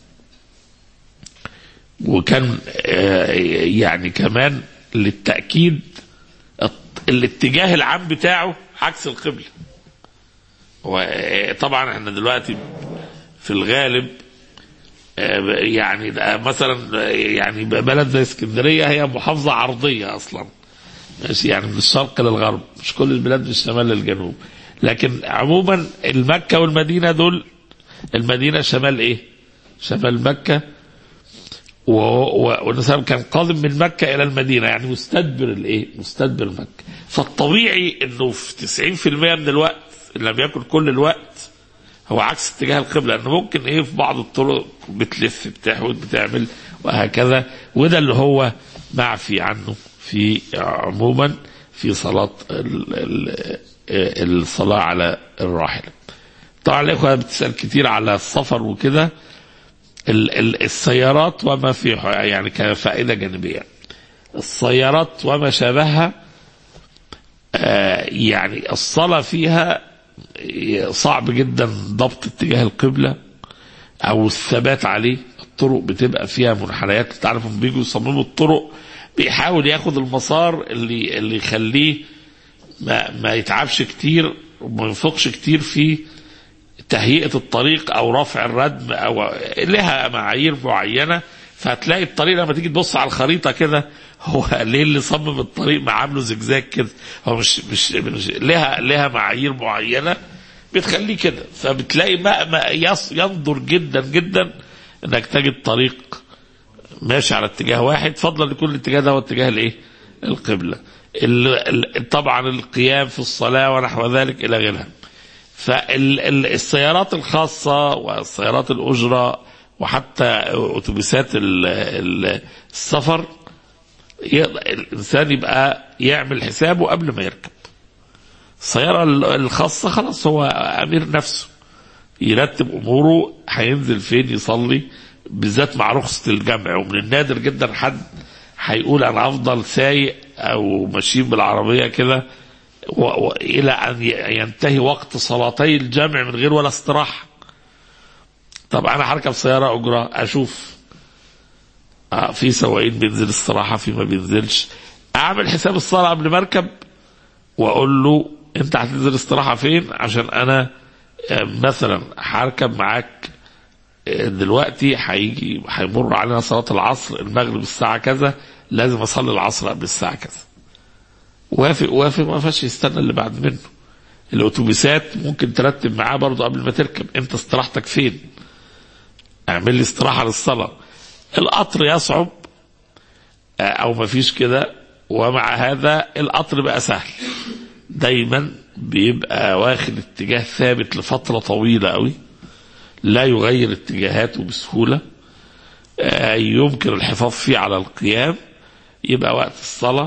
وكان آه، يعني كمان للتأكيد الت- الاتجاه العام بتاعه عكس القبلة وطبعا احنا دلوقتي في الغالب آه، يعني ده مثلا آه، يعني بلد زي اسكندريه هي محافظه عرضيه اصلا ماشي يعني من الشرق للغرب مش كل البلاد من الشمال للجنوب لكن عموما المكه والمدينه دول المدينه شمال ايه؟ شمال مكه والنبي كان قادم من مكة إلى المدينة يعني مستدبر الإيه؟ مستدبر مكة فالطبيعي إنه في 90% من الوقت إن لم يكن كل الوقت هو عكس اتجاه القبلة لأنه ممكن إيه في بعض الطرق بتلف بتحود بتعمل وهكذا وده اللي هو معفي عنه في عموما في صلاة ال- ال- الصلاة على الراحلة طبعا الإخوة بتسأل كتير على السفر وكده ال- ال- السيارات وما في يعني كفائدة جانبية السيارات وما شابهها آه، يعني الصلاة فيها صعب جدا ضبط اتجاه القبلة أو الثبات عليه الطرق بتبقى فيها منحنيات تعرف هم بيجوا يصمموا الطرق بيحاول ياخد المسار اللي اللي يخليه ما, ما يتعبش كتير وما ينفقش كتير في تهيئة الطريق أو رفع الردم أو لها معايير معينة فهتلاقي الطريق لما تيجي تبص على الخريطة كده هو ليه اللي صمم الطريق ما عامله زجزاج كده هو مش مش, مش لها لها معايير معينة بتخليه كده فبتلاقي ما, ما يص- ينظر جدا جدا انك تجد طريق ماشي على اتجاه واحد فضلا يكون الاتجاه ده هو اتجاه الايه؟ القبله. ال- ال- طبعا القيام في الصلاه ونحو ذلك الى غيرها. فالسيارات الخاصه والسيارات الاجره وحتى اتوبيسات ال- ال- السفر ي- الانسان يبقى يعمل حسابه قبل ما يركب. السياره ال- الخاصه خلاص هو امير نفسه. يرتب اموره هينزل فين يصلي بالذات مع رخصه الجمع ومن النادر جدا حد هيقول انا افضل سايق او ماشيين بالعربيه كده و- و- الى ان ي- ينتهي وقت صلاتي الجمع من غير ولا استراحه. طب انا هركب سياره اجره اشوف آه في سواقين بينزل استراحه في ما بينزلش اعمل حساب الصلاه قبل ما اركب واقول له انت هتنزل استراحه فين عشان انا آه، مثلا هركب معاك آه، دلوقتي هيجي هيمر علينا صلاه العصر المغرب الساعه كذا لازم اصلي العصر قبل الساعه كذا وافق وافق ما فيهاش يستنى اللي بعد منه الاتوبيسات ممكن ترتب معاه برضه قبل ما تركب انت استراحتك فين اعمل لي استراحه للصلاه القطر يصعب آه، او ما فيش كده ومع هذا القطر بقى سهل دايما بيبقى واخد اتجاه ثابت لفترة طويلة قوي لا يغير اتجاهاته بسهولة آه، يمكن الحفاظ فيه على القيام يبقى وقت الصلاة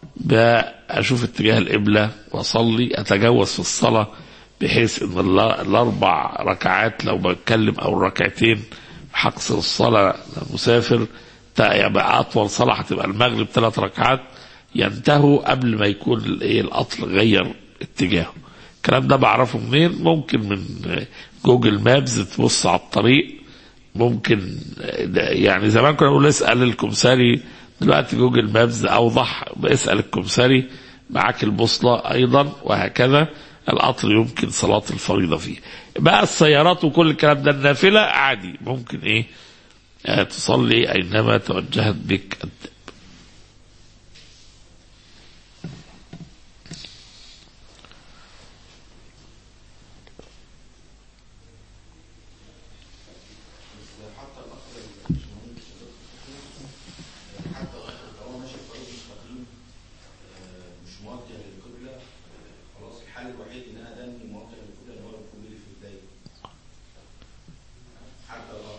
بأشوف اتجاه القبلة وأصلي أتجوز في الصلاة بحيث إن ال- الأربع ركعات لو بتكلم أو الركعتين هقصر الصلاة المسافر يبقى أطول صلاة هتبقى المغرب ثلاث ركعات ينتهوا قبل ما يكون الايه القطر غير اتجاهه الكلام ده بعرفه منين ممكن من جوجل مابز تبص على الطريق ممكن يعني زمان كنا نقول اسال الكمساري دلوقتي جوجل مابز اوضح اسال الكمساري معاك البوصله ايضا وهكذا القطر يمكن صلاه الفريضه فيه بقى السيارات وكل الكلام ده النافله عادي ممكن ايه آه، تصلي اينما توجهت بك الدابة. مش موجه للقبله خلاص الحل الوحيد ان انا دمي موجه للقبله اللي هو الركوب اللي في البدايه حتى لو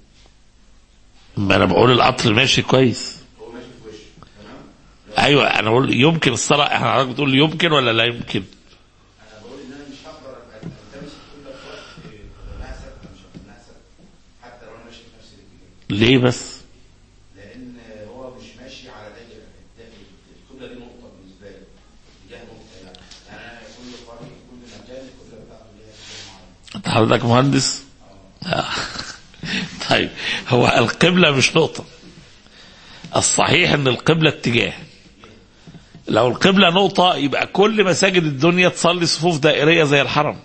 ما انا بقول القطر ماشي كويس هو ماشي في وشه تمام ايوه انا بقول يمكن الصلاه احنا حضرتك بتقول يمكن ولا لا يمكن انا بقول ان انا مش هقدر ابقى التمس القبله في وقت انها ثابته مش انها ثابته حتى لو انا ماشي في نفس الاتجاه ليه بس لان هو مش ماشي على دايره القبله دي نقطه بالنسبه له اتجاه نقطه يعني يعني انا كل فرق كل مكان القبله بتاعته ليها اتجاه معين انت حضرتك مهندس طيب هو القبلة مش نقطة الصحيح ان القبلة اتجاه لو القبلة نقطة يبقى كل مساجد الدنيا تصلي صفوف دائرية زي الحرم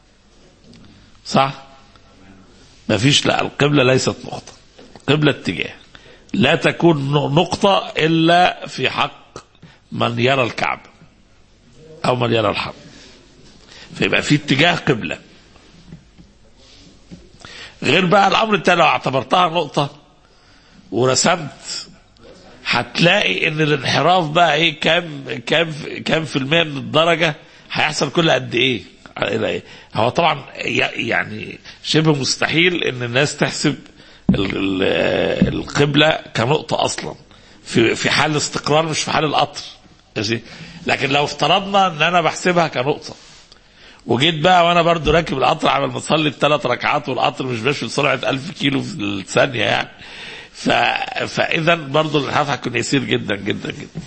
صح مفيش لا القبلة ليست نقطة القبلة اتجاه لا تكون نقطة إلا في حق من يرى الكعبة أو من يرى الحرم فيبقى في اتجاه قبلة غير بقى الأمر التاني لو اعتبرتها نقطة ورسمت هتلاقي ان الانحراف بقى ايه كام كام كام في المية من الدرجة هيحصل كل قد ايه هو طبعا يعني شبه مستحيل ان الناس تحسب القبلة كنقطة اصلا في في حال الاستقرار مش في حال القطر ماشي لكن لو افترضنا ان انا بحسبها كنقطة وجيت بقى وانا برضو راكب القطر عمل ما اصلي الثلاث ركعات والقطر مش ماشي بسرعة 1000 كيلو في الثانية يعني ف... فاذا برضه الانحراف هيكون يسير جدا جدا جدا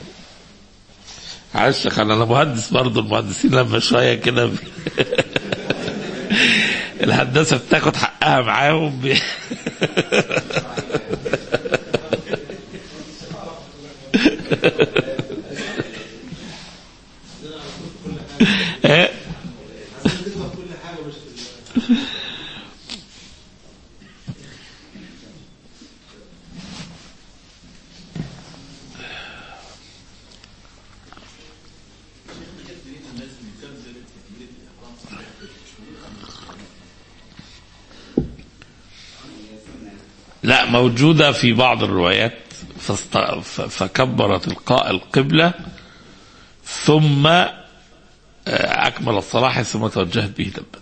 معلش انا مهندس برضه المهندسين لما شويه كده ب... الهندسه بتاخد حقها معاهم ب... ايه لا موجودة في بعض الروايات فاست... فكبر تلقاء القبلة ثم أكمل الصلاة ثم توجهت به دبته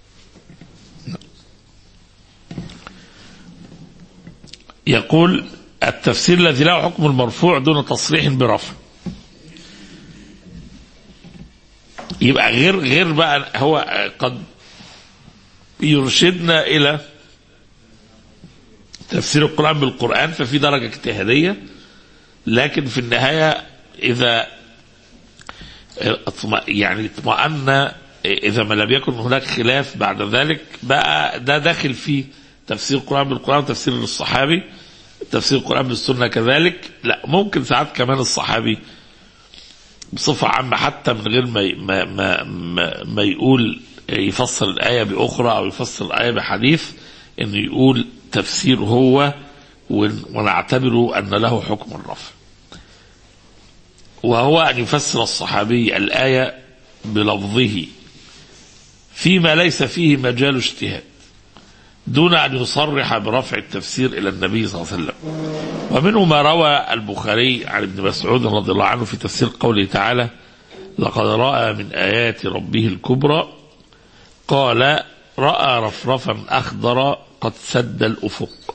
يقول التفسير الذي له حكم المرفوع دون تصريح برفع يبقى غير غير بقى هو قد يرشدنا الى تفسير القرآن بالقرآن ففي درجة اجتهادية لكن في النهاية إذا يعني اطمأن إذا ما لم يكن هناك خلاف بعد ذلك بقى ده داخل في تفسير القرآن بالقرآن وتفسير الصحابي تفسير القرآن بالسنة كذلك لا ممكن ساعات كمان الصحابي بصفة عامة حتى من غير ما ما ما, ما, ما يقول يفسر الآية بأخرى أو يفسر الآية بحديث إنه يقول تفسير هو ونعتبر أن له حكم الرفع وهو أن يفسر الصحابي الآية بلفظه فيما ليس فيه مجال اجتهاد دون أن يصرح برفع التفسير إلى النبي صلى الله عليه وسلم ومنه ما روى البخاري عن ابن مسعود رضي الله عنه في تفسير قوله تعالى لقد رأى من آيات ربه الكبرى قال رأى رفرفا أخضر قد سد الأفق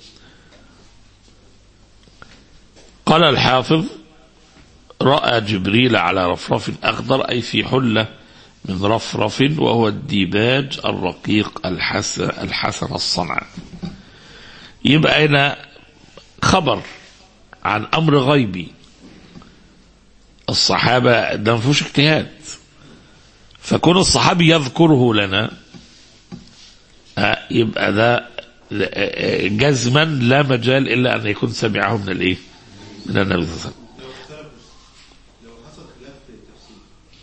قال الحافظ رأى جبريل على رفرف أخضر أي في حلة من رفرف وهو الديباج الرقيق الحسن, الحسن الصنع يبقى هنا خبر عن أمر غيبي الصحابة ده ما فيهوش اجتهاد فكون الصحابي يذكره لنا يبقى ده جزما لا مجال الا ان يكون سمعه من الايه؟ من النبي صلى الله عليه وسلم. لو حصل خلاف في التفسير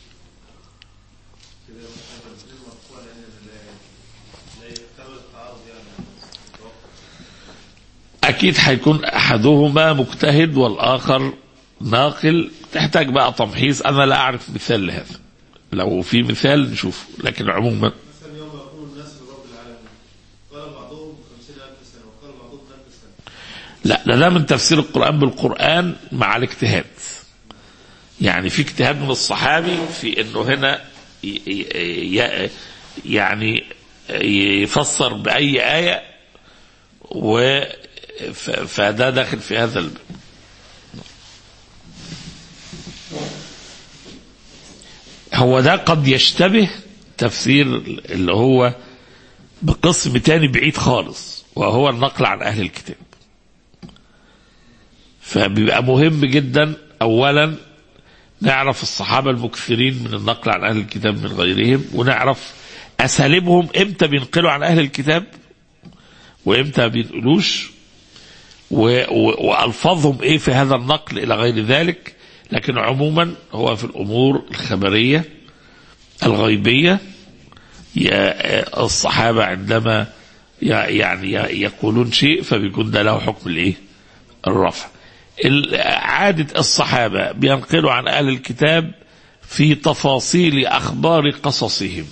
كده التفسير مرفوع لان لا يحتمل التعارض يعني اكيد هيكون احدهما مجتهد والاخر ناقل تحتاج بقى تمحيص انا لا اعرف مثال لهذا. لو في مثال نشوفه لكن عموما مثلا يوم يقوم الناس لرب العالمين قال بعضهم 50000 سنه وقال بعضهم 1000 سنه لا ده, ده من تفسير القرآن بالقرآن مع الاجتهاد يعني في اجتهاد من الصحابي في انه هنا ي- ي- ي- يعني يفسر بأي آية و ف- فده داخل في هذا الباب هو ده قد يشتبه تفسير اللي هو بقسم تاني بعيد خالص وهو النقل عن أهل الكتاب فبيبقى مهم جدا أولا نعرف الصحابة المكثرين من النقل عن أهل الكتاب من غيرهم ونعرف أساليبهم إمتى بينقلوا عن أهل الكتاب وامتى ما بينقلوش و- و- والفاظهم ايه في هذا النقل الى غير ذلك لكن عموما هو في الامور الخبريه الغيبيه يا- الصحابه عندما ي- يعني ي- يقولون شيء فبيكون ده له حكم الايه؟ الرفع. ال- عاده الصحابه بينقلوا عن اهل الكتاب في تفاصيل اخبار قصصهم.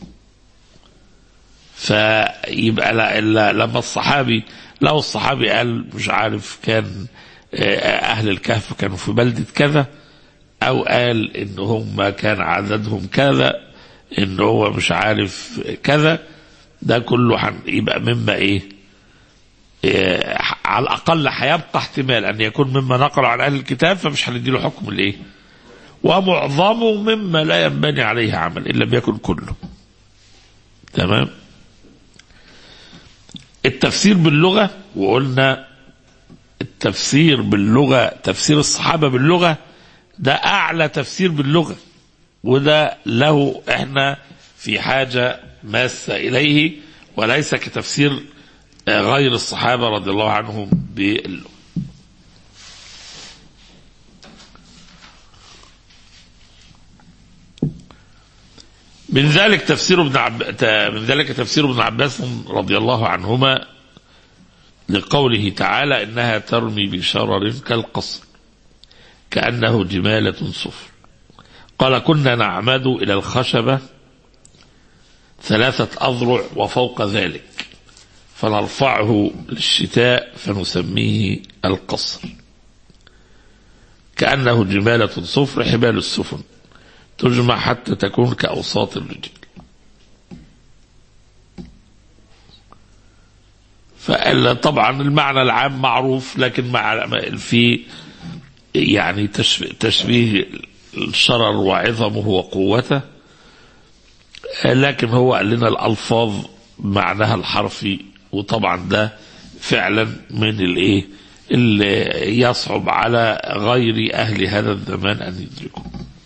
فيبقى لا لا لما الصحابي لو الصحابي قال مش عارف كان آه، اهل الكهف كانوا في بلده كذا او قال ان هم كان عددهم كذا ان هو مش عارف كذا ده كله حن- يبقى مما ايه إيه، على الاقل هيبقى احتمال ان يكون مما نقل عن اهل الكتاب فمش هنديله حكم الايه ومعظمه مما لا ينبني عليه عمل ان لم يكن كله تمام التفسير باللغه وقلنا التفسير باللغه تفسير الصحابه باللغه ده اعلى تفسير باللغه وده له احنا في حاجه ماسه اليه وليس كتفسير آه، غير الصحابه رضي الله عنهم باللغه من ذلك تفسير ابن عب... ت- من ذلك تفسير ابن عباس رضي الله عنهما لقوله تعالى انها ترمي بشرر كالقصر كانه جماله صفر قال كنا نعمد الى الخشبه ثلاثه اذرع وفوق ذلك فنرفعه للشتاء فنسميه القصر كانه جماله صفر حبال السفن تجمع حتى تكون كأوساط الرجال فطبعا المعنى العام معروف لكن مع في يعني تشبيه, تشبيه الشرر وعظمه وقوته لكن هو قال لنا الألفاظ معناها الحرفي وطبعا ده فعلا من الايه اللي يصعب على غير أهل هذا الزمان أن يدركوا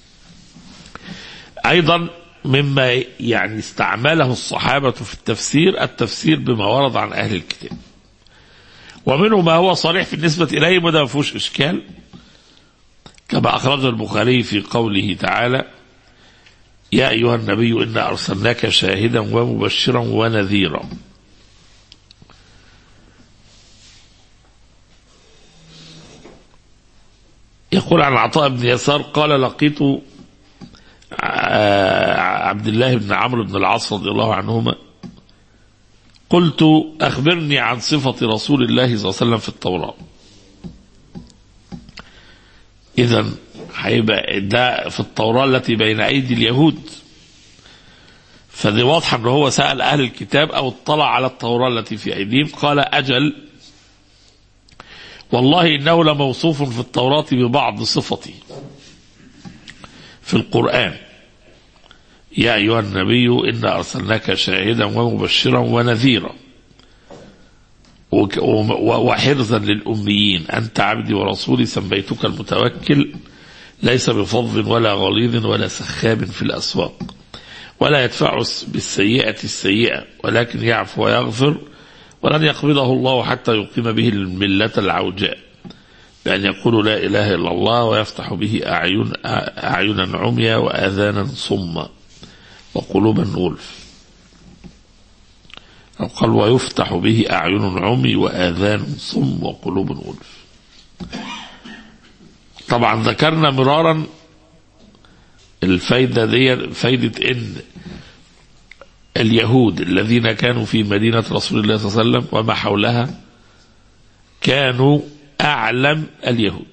أيضا مما يعني استعمله الصحابة في التفسير التفسير بما ورد عن أهل الكتاب ومنه ما هو صريح في النسبة إليهم وده ما فيهوش إشكال كما أخرج البخاري في قوله تعالى يا أيها النبي إنا أرسلناك شاهدا ومبشرا ونذيرا يقول عن عطاء بن يسار قال لقيت عبد الله بن عمرو بن العاص رضي الله عنهما قلت أخبرني عن صفة رسول الله صلى الله عليه وسلم في التوراة إذا هيبقى ده في التوراة التي بين أيدي اليهود فدي واضحة أنه هو سأل أهل الكتاب أو اطلع على التوراة التي في أيديهم قال أجل والله إنه لموصوف في التوراة ببعض صفتي في القرآن يا أيها النبي إنا أرسلناك شاهدا ومبشرا ونذيرا وحرزا للأميين أنت عبدي ورسولي سميتك المتوكل ليس بفظ ولا غليظ ولا سخاب في الأسواق ولا يدفع بالسيئة السيئة ولكن يعفو ويغفر ولن يقبضه الله حتى يقيم به الملة العوجاء بأن يقول لا إله إلا الله ويفتح به أعين أعينا عميا وآذانا صما وقلوبا غلف أو قال ويفتح به أعين عمي وآذان صم وقلوب غلف طبعا ذكرنا مرارا الفايدة دي فايدة إن اليهود الذين كانوا في مدينة رسول الله صلى الله عليه وسلم وما حولها كانوا أعلم اليهود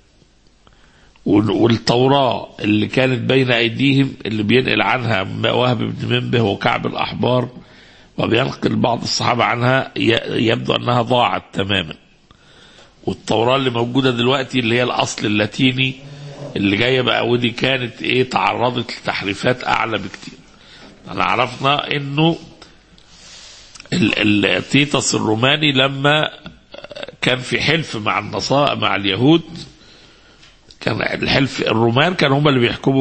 والتوراة اللي كانت بين أيديهم اللي بينقل عنها وهب بن منبه وكعب الأحبار وبينقل بعض الصحابة عنها يبدو أنها ضاعت تماما والتوراة اللي موجودة دلوقتي اللي هي الأصل اللاتيني اللي جاية بقى ودي كانت إيه تعرضت لتحريفات أعلى بكتير احنا عرفنا إنه التيتس الروماني لما كان في حلف مع النصارى مع اليهود كان الحلف الرومان كانوا هم اللي بيحكموا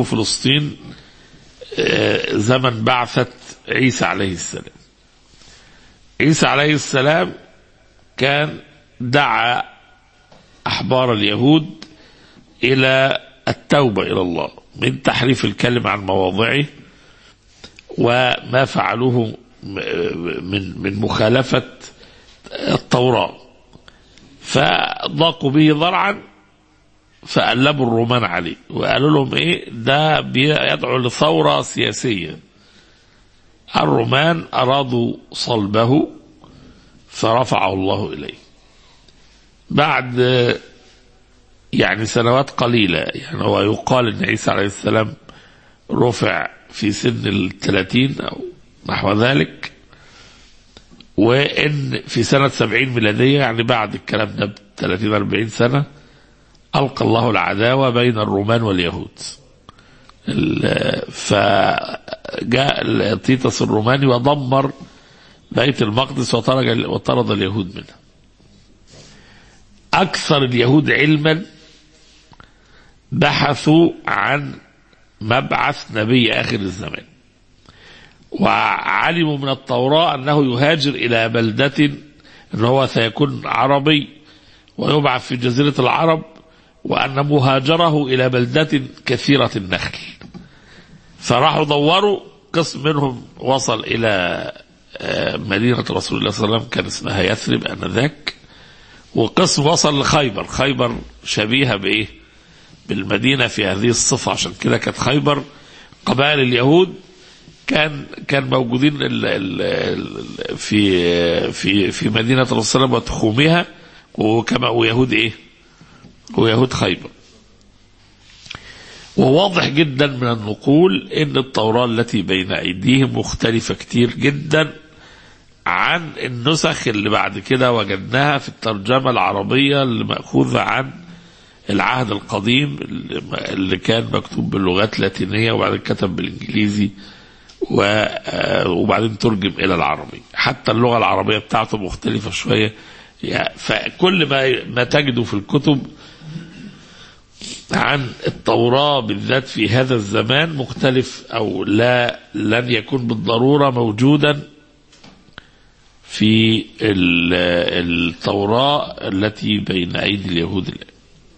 عيسى عليه السلام كان دعا أحبار اليهود إلى التوبة إلى الله من تحريف الكلم عن مواضعه وما فعلوه من من مخالفة التوراة فضاقوا به ضرعا فقلبوا الرومان عليه وقالوا لهم ايه ده بيدعو لثورة سياسية الرومان أرادوا صلبه فرفعه الله إليه بعد يعني سنوات قليلة يعني هو يقال أن عيسى عليه السلام رفع في سن الثلاثين أو نحو ذلك وإن في سنة سبعين ميلادية يعني بعد الكلام ده بثلاثين أربعين سنة ألقى الله العداوة بين الرومان واليهود فجاء تيتس الروماني ودمر بيت المقدس وطرد وطرد اليهود منها أكثر اليهود علما بحثوا عن مبعث نبي آخر الزمان وعلموا من التوراة أنه يهاجر إلى بلدة أنه هو سيكون عربي ويبعث في جزيرة العرب وأن مهاجره إلى بلدة كثيرة النخل فراحوا دوروا قسم منهم وصل إلى مدينة رسول الله صلى الله عليه وسلم كان اسمها يثرب آنذاك وقسم وصل لخيبر خيبر شبيهة بإيه بالمدينة في هذه الصفة عشان كده كانت خيبر قبائل اليهود كان كان موجودين ال ال في في في مدينة الرسول صلى الله عليه وسلم وتخومها وكما ويهود ايه؟ ويهود خيبر. وواضح جدا من النقول ان التوراة التي بين ايديهم مختلفة كتير جدا عن النسخ اللي بعد كده وجدناها في الترجمة العربية اللي مأخوذة عن العهد القديم اللي كان مكتوب باللغات اللاتينية وبعدين كتب بالإنجليزي وبعدين ترجم إلى العربي حتى اللغة العربية بتاعته مختلفة شوية فكل ما ما تجده في الكتب عن التوراة بالذات في هذا الزمان مختلف أو لا لن يكون بالضرورة موجودا في التوراة التي بين أيدي اليهود الآن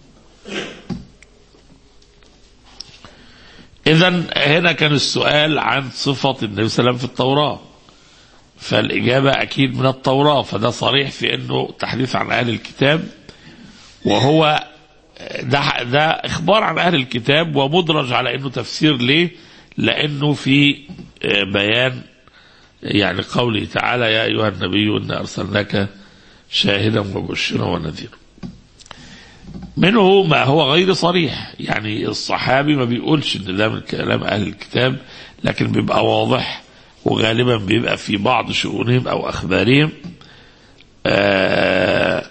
إذا هنا كان السؤال عن صفة النبي صلى الله عليه وسلم في التوراة فالإجابة أكيد من التوراة فده صريح في أنه تحديث عن أهل الكتاب وهو ده, ده إخبار عن أهل الكتاب ومدرج على أنه تفسير ليه لأنه في بيان يعني قوله تعالى يا أيها النبي إنا أرسلناك شاهدا ومبشرا ونذيرا منه ما هو غير صريح يعني الصحابي ما بيقولش ان ده من كلام اهل الكتاب لكن بيبقى واضح وغالبا بيبقى في بعض شؤونهم او اخبارهم آه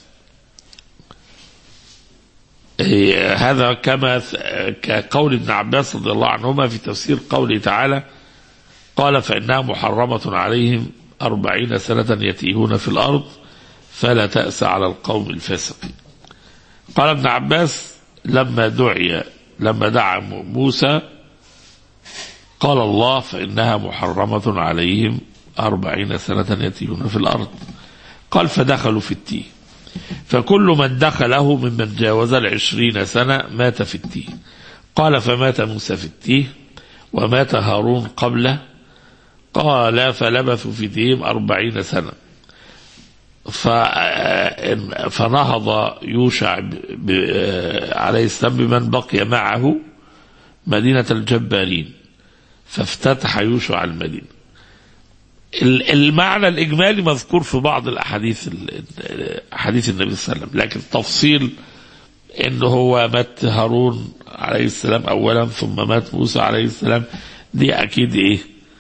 هذا كما كقول ابن عباس رضي الله عنهما في تفسير قوله تعالى قال فإنها محرمة عليهم أربعين سنة يتيهون في الأرض فلا تأس على القوم الفاسقين قال ابن عباس لما دعي لما دعا موسى قال الله فإنها محرمة عليهم أربعين سنة يتيهون في الأرض قال فدخلوا في التيه فكل من دخله ممن جاوز العشرين سنة مات في التيه قال فمات موسى في التيه ومات هارون قبله قال فلبثوا في تيهم أربعين سنة فنهض يوشع عليه السلام بمن بقي معه مدينة الجبارين فافتتح يوشع المدينة المعنى الإجمالي مذكور في بعض الأحاديث أحاديث النبي صلى الله عليه وسلم لكن التفصيل إنه هو مات هارون عليه السلام أولا ثم مات موسى عليه السلام دي أكيد إيه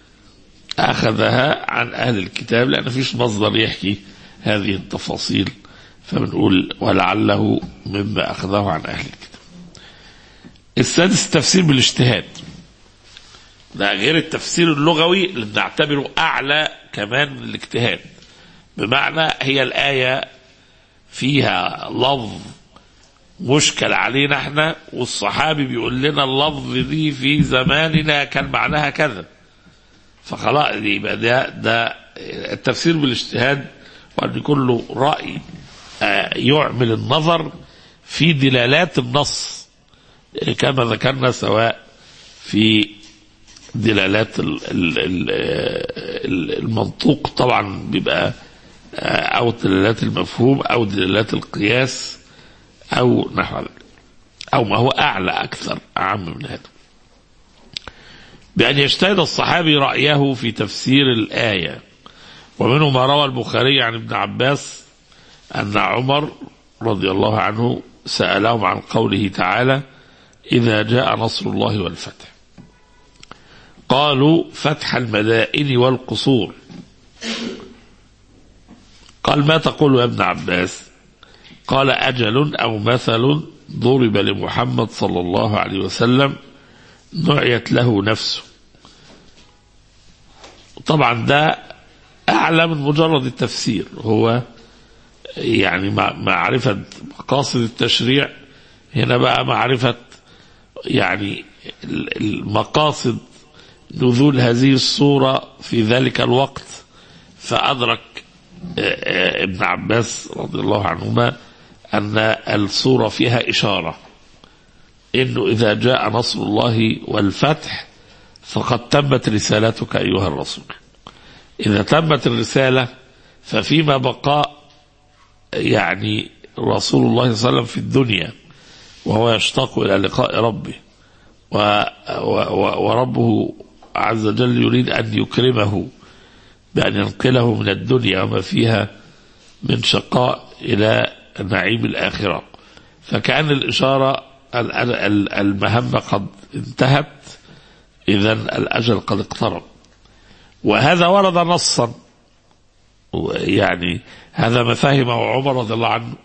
أخذها عن أهل الكتاب لأن فيش مصدر يحكي هذه التفاصيل فبنقول ولعله مما أخذه عن أهل الكتاب السادس التفسير بالاجتهاد ده غير التفسير اللغوي اللي بنعتبره أعلى كمان من الاجتهاد بمعنى هي الآية فيها لفظ مشكل علينا احنا والصحابي بيقول لنا اللفظ دي في زماننا كان معناها كذا فخلاص يبقى ده ده التفسير بالاجتهاد وأن يكون له رأي آه، يعمل النظر في دلالات النص كما ذكرنا سواء في دلالات ال- ال- ال- ال- المنطوق طبعا بيبقى آه، او دلالات المفهوم او دلالات القياس او نحو ذلك او ما هو اعلى اكثر اعم من هذا بان يجتهد الصحابي رايه في تفسير الايه ومنه ما روى البخاري عن ابن عباس ان عمر رضي الله عنه سالهم عن قوله تعالى اذا جاء نصر الله والفتح قالوا فتح المدائن والقصور قال ما تقول يا ابن عباس قال أجل أو مثل ضرب لمحمد صلى الله عليه وسلم نعيت له نفسه طبعا ده أعلى من مجرد التفسير هو يعني مع- معرفة مقاصد التشريع هنا بقى معرفة يعني ال- المقاصد نزول هذه الصورة في ذلك الوقت فأدرك آه، آه، ابن عباس رضي الله عنهما أن الصورة فيها إشارة إنه إذا جاء نصر الله والفتح فقد تمت رسالتك أيها الرسول إذا تمت الرسالة ففيما بقاء يعني رسول الله صلى الله عليه وسلم في الدنيا وهو يشتاق إلى لقاء ربه و و و وربه عز وجل يريد أن يكرمه بأن ينقله من الدنيا وما فيها من شقاء إلى نعيم الآخرة فكأن الإشارة ال- ال- المهمة قد انتهت إذا الأجل قد اقترب وهذا ورد نصا يعني هذا ما فهمه عمر رضي الله عنه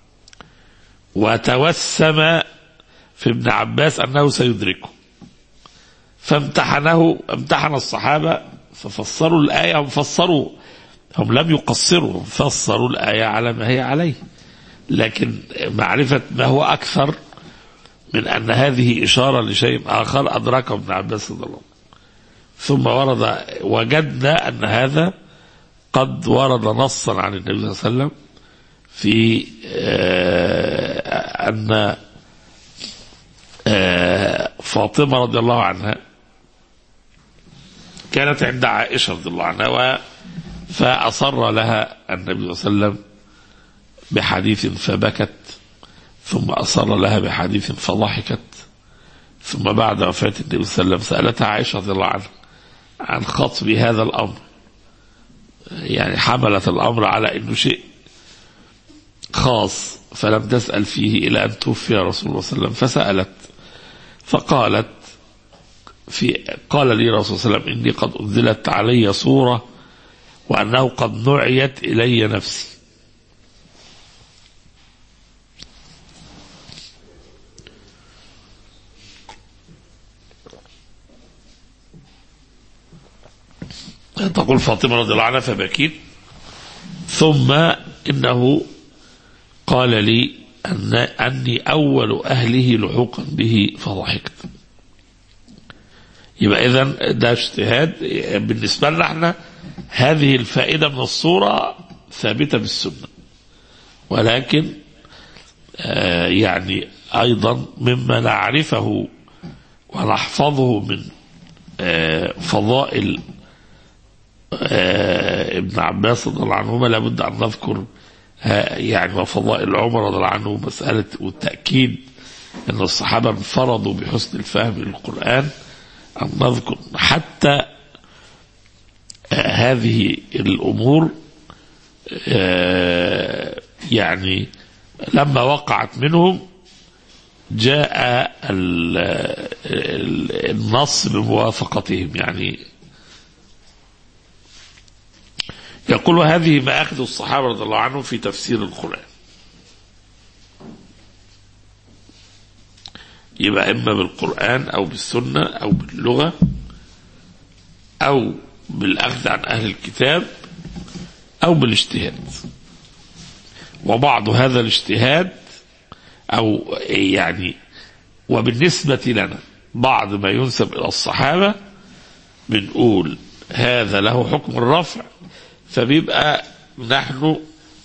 وتوسم في ابن عباس أنه سيدركه فامتحنه امتحن الصحابة ففسروا الآية هم فسروا هم لم يقصروا هم فسروا الآية على ما هي عليه لكن معرفة ما هو أكثر من أن هذه إشارة لشيء آخر أدركه ابن عباس رضي الله عنه. ثم ورد وجدنا أن هذا قد ورد نصا عن النبي صلى الله عليه وسلم في آه، أن آه، فاطمة رضي الله عنها كانت عند عائشة رضي الله عنها و فأصر لها النبي صلى الله عليه وسلم بحديث فبكت ثم أصر لها بحديث فضحكت ثم بعد وفاة النبي صلى الله عليه وسلم سألتها عائشة رضي الله عنها عن خطب هذا الأمر يعني حملت الأمر على أنه شيء خاص فلم تسأل فيه إلى أن توفي رسول الله صلى الله عليه وسلم فسألت فقالت في قال لي رسول الله صلى الله عليه وسلم إني قد أنزلت علي صورة وأنه قد نعيت إلي نفسي تقول فاطمة رضي الله عنها فبكيت ثم إنه قال لي أن أني أول أهله لحوقا به فضحكت يبقى إذا ده اجتهاد بالنسبة لنا احنا هذه الفائدة من الصورة ثابتة بالسنة ولكن آه يعني أيضا مما نعرفه ونحفظه من آه فضائل آه ابن عباس رضي الله عنهما لابد أن نذكر يعني وفضائل عمر رضي الله عنه مسألة والتأكيد أن الصحابة انفرضوا بحسن الفهم للقرآن أن نذكر حتى هذه الأمور يعني لما وقعت منهم جاء النص بموافقتهم يعني يقول هذه مآخذ الصحابة رضي الله عنهم في تفسير القرآن يبقى إما بالقرآن أو بالسنة أو باللغة أو بالأخذ عن أهل الكتاب أو بالاجتهاد وبعض هذا الاجتهاد أو يعني وبالنسبة لنا بعض ما ينسب إلى الصحابة بنقول هذا له حكم الرفع فبيبقى نحن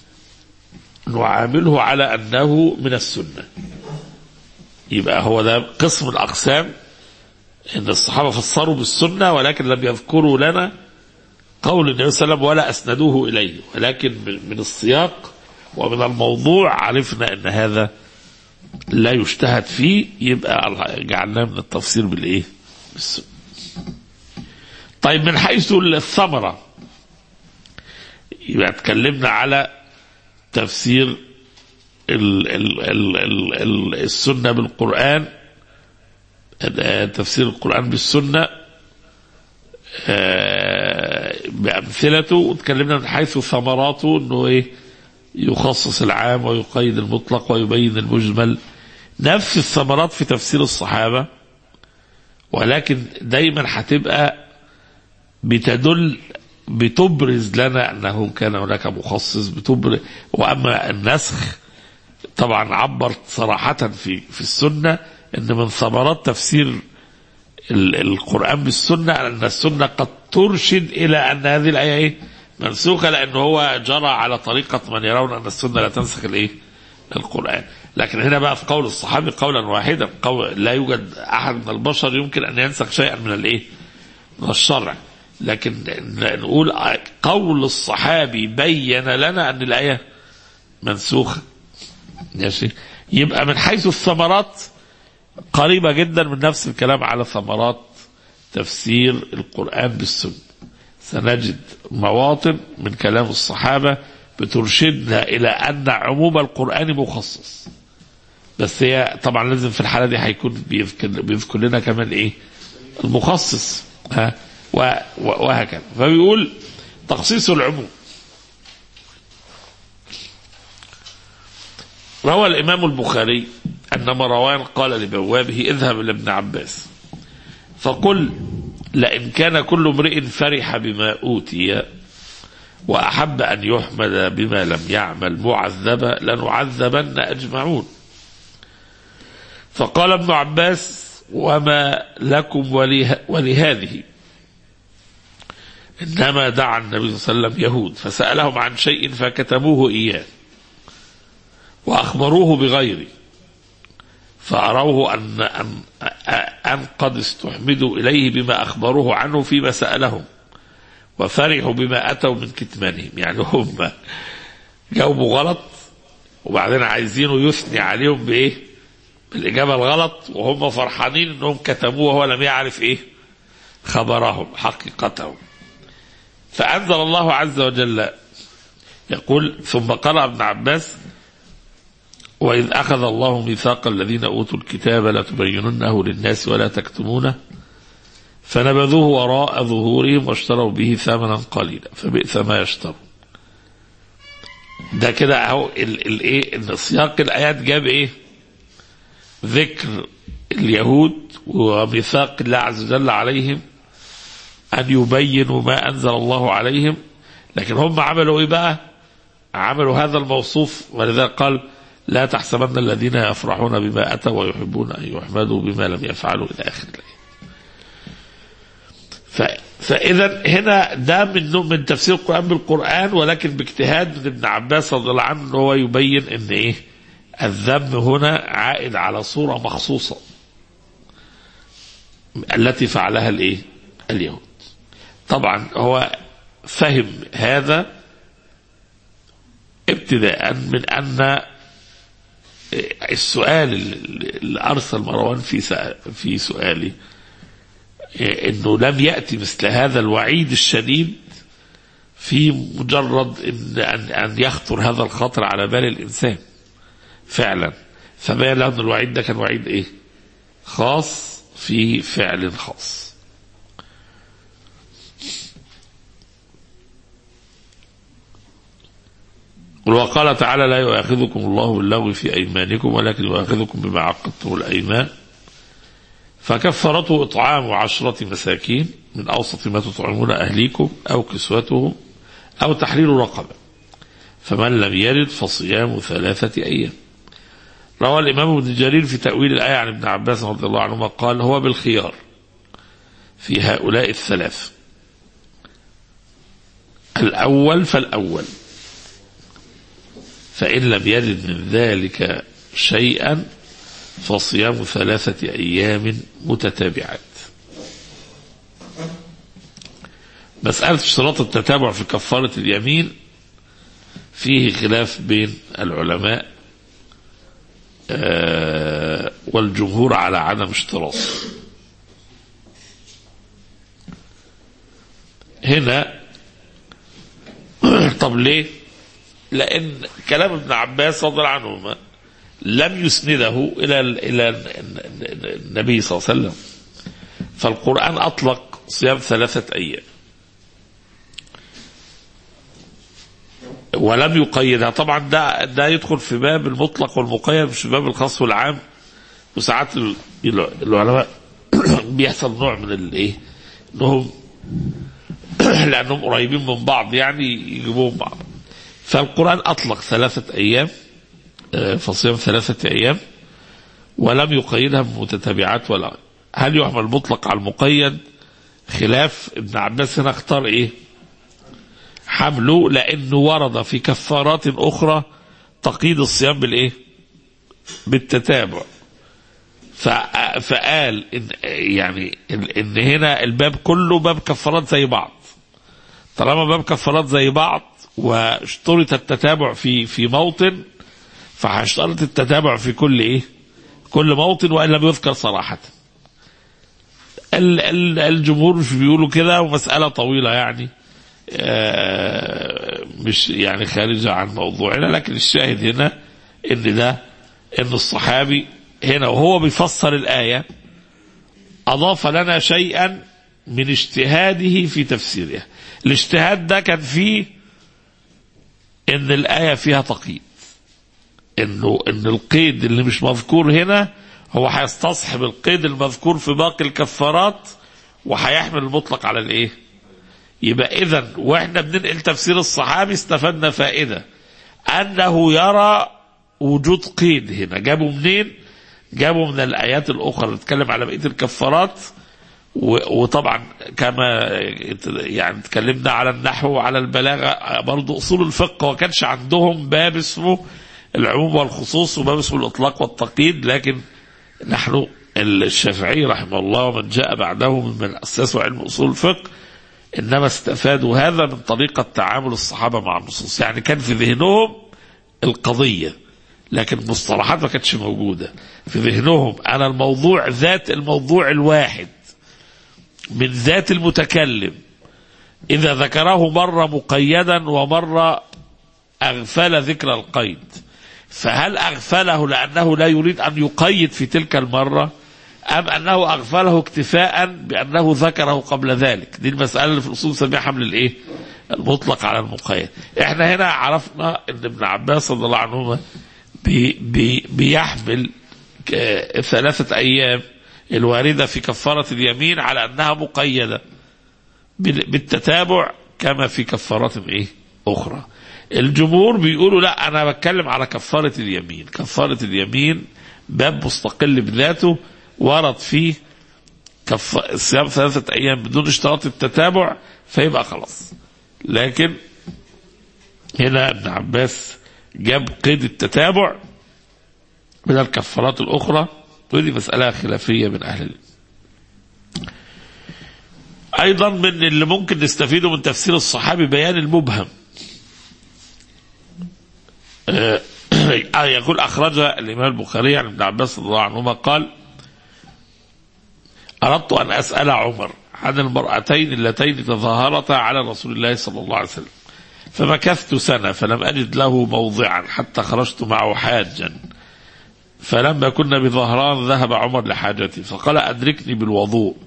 نعامله على أنه من السنة يبقى هو ده قسم الأقسام ان الصحابه فسروا بالسنه ولكن لم يذكروا لنا قول النبي صلى الله عليه وسلم ولا اسندوه اليه ولكن من من السياق ومن الموضوع عرفنا ان هذا لا يجتهد فيه يبقى جعلناه من التفسير بالايه؟ بالسنه. طيب من حيث الثمره يبقى اتكلمنا على تفسير ال ال ال ال ال السنه بالقران تفسير القرآن بالسنة بأمثلته وتكلمنا من حيث ثمراته أنه إيه يخصص العام ويقيد المطلق ويبين المجمل نفس الثمرات في تفسير الصحابة ولكن دايما هتبقى بتدل بتبرز لنا أنه كان هناك مخصص بتبرز وأما النسخ طبعا عبر صراحة في في السنة ان من ثمرات تفسير القران بالسنه ان السنه قد ترشد الى ان هذه الايه ايه؟ منسوخه لان هو جرى على طريقه من يرون ان السنه لا تنسخ الايه؟ القران، لكن هنا بقى في قول الصحابي قولا واحدا قول لا يوجد احد من البشر يمكن ان ينسخ شيئا من الايه؟ من الشرع، لكن نقول قول الصحابي بين لنا ان الايه منسوخه. ماشي؟ يبقى من حيث الثمرات قريبة جدا من نفس الكلام على ثمرات تفسير القرآن بالسنة سنجد مواطن من كلام الصحابة بترشدنا إلى أن عموم القرآن مخصص بس هي طبعا لازم في الحالة دي هيكون بيذكر, بيذكر لنا كمان إيه المخصص ها وهكذا فبيقول تخصيص العموم روى الإمام البخاري أن مروان قال لبوابه اذهب إلى ابن عباس فقل لئن كان كل امرئ فرح بما أوتي وأحب أن يحمد بما لم يعمل معذبا لنعذبن أجمعون فقال ابن عباس وما لكم وليه ولهذه إنما دعا النبي صلى الله عليه وسلم يهود فسألهم عن شيء فكتموه إياه وأخبروه بغيره فأروه أن, أن, أن قد استحمدوا إليه بما أخبروه عنه فيما سألهم وفرحوا بما أتوا من كتمانهم يعني هم جاوبوا غلط وبعدين عايزينه يثني عليهم بإيه بالإجابة الغلط وهم فرحانين أنهم كتموه وهو لم يعرف إيه خبرهم حقيقتهم فأنزل الله عز وجل يقول ثم قرأ ابن عباس وإذ أخذ الله ميثاق الذين أوتوا الكتاب لتبيننه للناس ولا تكتمونه فنبذوه وراء ظهورهم واشتروا به ثمنا قليلا فبئس ما يشترون ده كده اهو الايه ان سياق الايات جاب ايه ذكر اليهود وميثاق الله عز وجل عليهم ان يبينوا ما انزل الله عليهم لكن هم عملوا ايه بقى عملوا هذا الموصوف ولذلك قال لا تحسبن الذين يفرحون بما اتوا ويحبون ان يحمدوا بما لم يفعلوا الى اخر الايه فاذا هنا ده من من تفسير القران بالقران ولكن باجتهاد من ابن عباس رضي الله عنه هو يبين ان ايه الذم هنا عائد على صوره مخصوصه التي فعلها الايه اليهود طبعا هو فهم هذا ابتداء من ان السؤال اللي ارسل مروان في في سؤاله انه لم ياتي مثل هذا الوعيد الشديد في مجرد ان ان, أن يخطر هذا الخطر على بال الانسان فعلا فبين له ان الوعيد ده كان وعيد ايه؟ خاص في فعل خاص. وقال تعالى لا يؤاخذكم الله باللغو في ايمانكم ولكن يؤاخذكم بما عقدتم الايمان فكفرته إطعام عشرة مساكين من أوسط ما تطعمون أهليكم أو كسوتهم أو تحرير رقبة فمن لم يرد فصيام ثلاثة أيام روى الإمام ابن جرير في تأويل الآية عن ابن عباس رضي الله عنهما قال هو بالخيار في هؤلاء الثلاث الأول فالأول فإن لم يجد من ذلك شيئا فصيام ثلاثة أيام متتابعات مسألة اشتراط التتابع في كفارة اليمين فيه خلاف بين العلماء آه، والجمهور على عدم اشتراطه هنا طب ليه لان كلام ابن عباس رضي الله عنهما لم يسنده الى الى النبي صلى الله عليه وسلم فالقران اطلق صيام ثلاثه ايام ولم يقيدها طبعا ده ده يدخل في باب المطلق والمقيد مش في باب الخاص والعام وساعات ال- العلماء بيحصل نوع من الايه انهم لانهم قريبين من بعض يعني يجيبوهم بعض فالقران اطلق ثلاثه ايام آه، فصيام ثلاثه ايام ولم يقيدها بمتتابعات ولا هل يحمل المطلق على المقيد خلاف ابن عباس هنا اختار ايه حمله لانه ورد في كفارات اخرى تقييد الصيام بالايه بالتتابع فق- فقال إن يعني إن, ان هنا الباب كله باب كفارات زي بعض طالما باب كفارات زي بعض واشترط التتابع في في موطن فهيشترط التتابع في كل ايه كل موطن وان لم يذكر صراحه ال- ال- الجمهور مش بيقولوا كده ومساله طويله يعني آه، مش يعني خارجة عن موضوعنا لكن الشاهد هنا ان ده ان الصحابي هنا وهو بيفسر الآية أضاف لنا شيئا من اجتهاده في تفسيرها الاجتهاد ده كان فيه ان الآية فيها تقييد انه ان القيد اللي مش مذكور هنا هو هيستصحب القيد المذكور في باقي الكفارات وهيحمل المطلق على الايه يبقى اذا واحنا بننقل تفسير الصحابي استفدنا فائده انه يرى وجود قيد هنا جابوا منين جابوا من الايات الاخرى اللي بتتكلم على بقيه الكفارات و- وطبعا كما يعني اتكلمنا على النحو وعلى البلاغه برضه اصول الفقه ما كانش عندهم باب اسمه العموم والخصوص وباب اسمه الاطلاق والتقييد لكن نحن الشافعي رحمه الله ومن جاء بعده ممن اسسوا علم اصول الفقه انما استفادوا هذا من طريقه تعامل الصحابه مع النصوص يعني كان في ذهنهم القضيه لكن المصطلحات ما كانتش موجوده في ذهنهم انا الموضوع ذات الموضوع الواحد من ذات المتكلم اذا ذكره مره مقيدا ومره اغفل ذكر القيد فهل اغفله لانه لا يريد ان يقيد في تلك المره ام انه اغفله اكتفاء بانه ذكره قبل ذلك دي المساله اللي في الاصول نسميها حمل الايه المطلق على المقيد احنا هنا عرفنا ان ابن عباس رضي الله عنهما بي بي بيحمل ك- ثلاثه ايام الوارده في كفاره اليمين على انها مقيده بال- بالتتابع كما في كفارات ايه اخرى الجمهور بيقولوا لا انا بتكلم على كفاره اليمين كفاره اليمين باب مستقل بذاته ورد فيه كف... صيام ثلاثة أيام بدون اشتراط التتابع فيبقى خلاص لكن هنا ابن عباس جاب قيد التتابع من الكفارات الأخرى ودي مسألة خلافية من أهل العلم أيضا من اللي ممكن نستفيده من تفسير الصحابي بيان المبهم آه، يقول أخرج الإمام البخاري عن ابن عباس رضي الله عنهما قال أردت أن أسأل عمر عن المرأتين اللتين تظاهرتا على رسول الله صلى الله عليه وسلم فمكثت سنة فلم أجد له موضعا حتى خرجت معه حاجا فلما كنا بظهران ذهب عمر لحاجتي فقال أدركني بالوضوء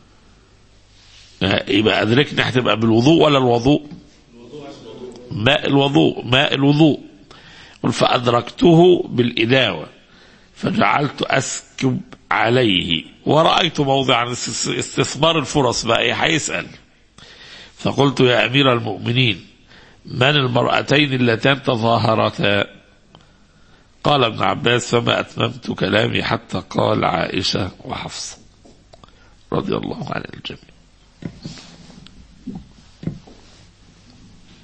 يبقى أدركني هتبقى بالوضوء ولا الوضوء ماء الوضوء ماء الوضوء قل فأدركته بالإداوة فجعلت أسكب عليه ورأيت موضعا است- استثمار الفرص بقى إيه هيسأل فقلت يا أمير المؤمنين من المرأتين اللتان تظاهرتا قال ابن عباس فما أتممت كلامي حتى قال عائشة وحفصة رضي الله عن الجميع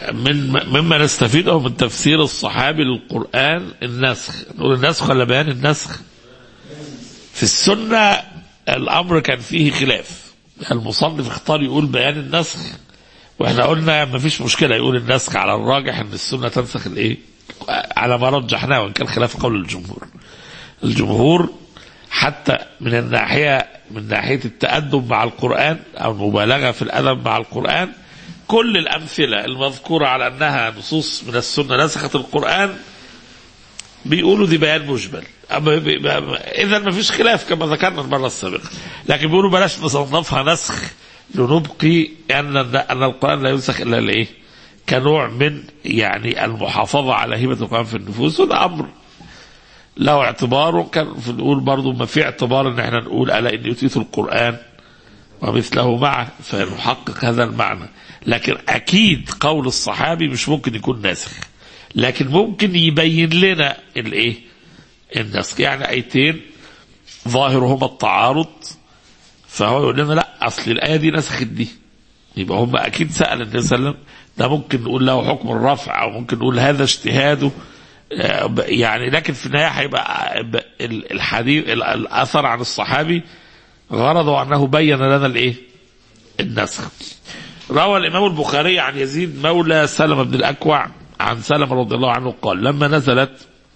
من مما نستفيده من تفسير الصحابي للقرآن النسخ نقول النسخ ولا بيان النسخ في السنة الأمر كان فيه خلاف المصنف اختار يقول بيان النسخ واحنا قلنا ما فيش مشكلة يقول النسخ على الراجح ان السنة تنسخ الايه على ما رجحناه وان كان خلاف قول الجمهور الجمهور حتى من الناحية من ناحية التأدب مع القرآن أو المبالغة في الأدب مع القرآن كل الأمثلة المذكورة على أنها نصوص من السنة نسخت القرآن بيقولوا دي بيان مجمل إذا ما فيش خلاف كما ذكرنا المرة السابقة لكن بيقولوا بلاش نصنفها نسخ لنبقي أن أن القرآن لا ينسخ إلا لإيه؟ كنوع من يعني المحافظة على هبة القرآن في النفوس وده أمر له اعتبار وكان في نقول برضه ما في اعتبار ان احنا نقول الا ان اوتيت القران ومثله معه فنحقق هذا المعنى لكن اكيد قول الصحابي مش ممكن يكون ناسخ لكن ممكن يبين لنا الايه النسخ يعني ايتين ظاهرهما التعارض فهو يقول لنا لا اصل الايه دي نسخت دي يبقى هم اكيد سال النبي صلى الله عليه وسلم ده ممكن نقول له حكم الرفع او ممكن نقول هذا اجتهاده يعني لكن في النهايه هيبقى الحديث الاثر عن الصحابي غرضه انه بين لنا الايه؟ النسخ. روى الامام البخاري عن يزيد مولى سلمه بن الاكوع عن سلمه رضي الله عنه قال لما نزلت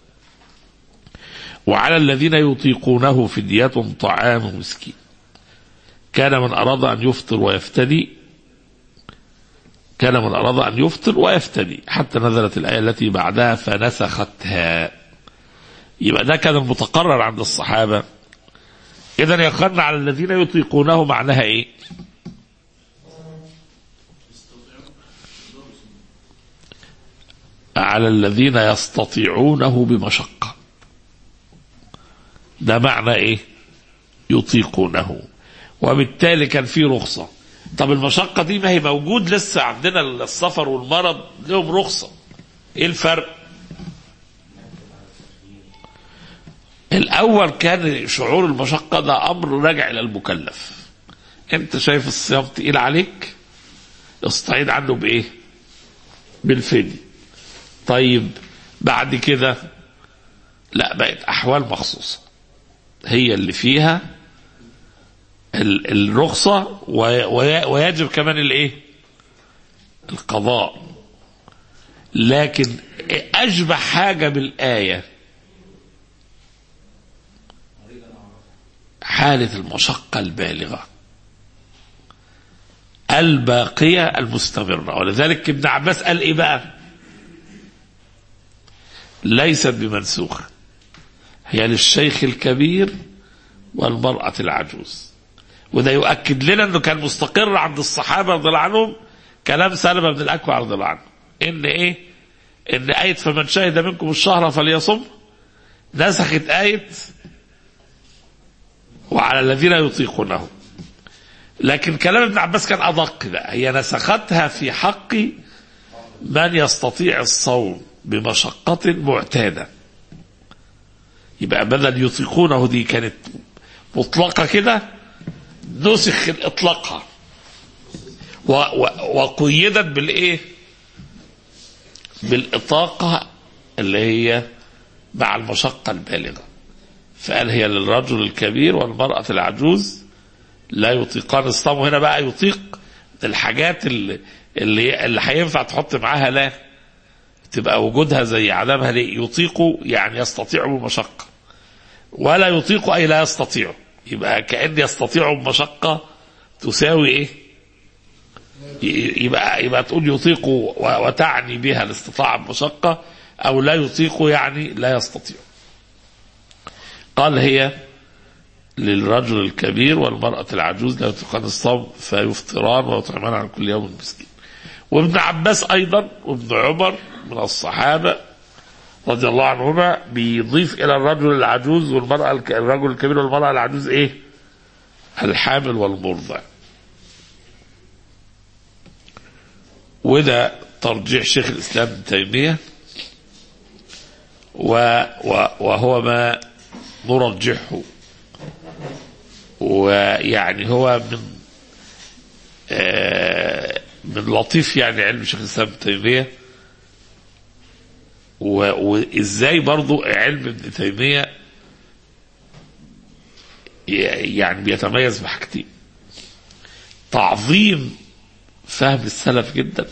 وعلى الذين يطيقونه فدية طعام مسكين كان من أراد أن يفطر ويفتدي كان من أراد أن يفطر ويفتدي حتى نزلت الآية التي بعدها فنسختها يبقى ده كان المتقرر عند الصحابة إذا يقرن على الذين يطيقونه معناها إيه على الذين يستطيعونه بمشقة ده معنى إيه يطيقونه وبالتالي كان في رخصة طب المشقة دي ما هي موجود لسه عندنا السفر والمرض لهم رخصة ايه الفرق الاول كان شعور المشقة ده امر راجع الى المكلف انت شايف الصيام تقيل عليك استعيد عنه بايه بالفدي طيب بعد كده لا بقت احوال مخصوصة هي اللي فيها الرخصة ويجب كمان الايه القضاء لكن اشبه حاجة بالآية حالة المشقة البالغة الباقية المستمرة ولذلك ابن عباس قال ايه بقى ليست بمنسوخة هي للشيخ الكبير والمرأة العجوز وده يؤكد لنا انه كان مستقر عند الصحابه رضي الله عنهم كلام سلمه بن الاكوع رضي الله عنه ان ايه؟ ان ايه فمن شهد منكم الشهر فليصم نسخت ايه وعلى الذين يطيقونه لكن كلام ابن عباس كان ادق بقى هي نسختها في حق من يستطيع الصوم بمشقة معتادة يبقى بدل يطيقونه دي كانت مطلقة كده نسخ اطلاقها و و وقيدت بالايه بالاطاقه اللي هي مع المشقه البالغه فقال هي للرجل الكبير والمراه العجوز لا يطيقان الصوم هنا بقى يطيق الحاجات اللي اللي اللي هينفع تحط معاها لا تبقى وجودها زي عدمها ليه يطيق يعني يستطيع بمشقه ولا يطيق اي لا يستطيع يبقى كأن يستطيع بمشقة تساوي ايه يبقى يبقى تقول يطيق وتعني بها الاستطاعة بمشقة أو لا يطيق يعني لا يستطيع قال هي للرجل الكبير والمرأة العجوز لا يطيقان الصوم فيفطران ويطعمان عن كل يوم مسكين وابن عباس أيضا وابن عمر من الصحابة رضي الله عنهما بيضيف الى الرجل العجوز والمراه الرجل الكبير والمراه العجوز ايه؟ الحامل والمرضع. وده ترجيح شيخ الاسلام ابن تيميه و و وهو ما نرجحه ويعني هو من آه من لطيف يعني علم شيخ الاسلام ابن تيميه و- وازاي برضو علم ابن تيميه ي- يعني بيتميز بحاجتين تعظيم فهم السلف جدا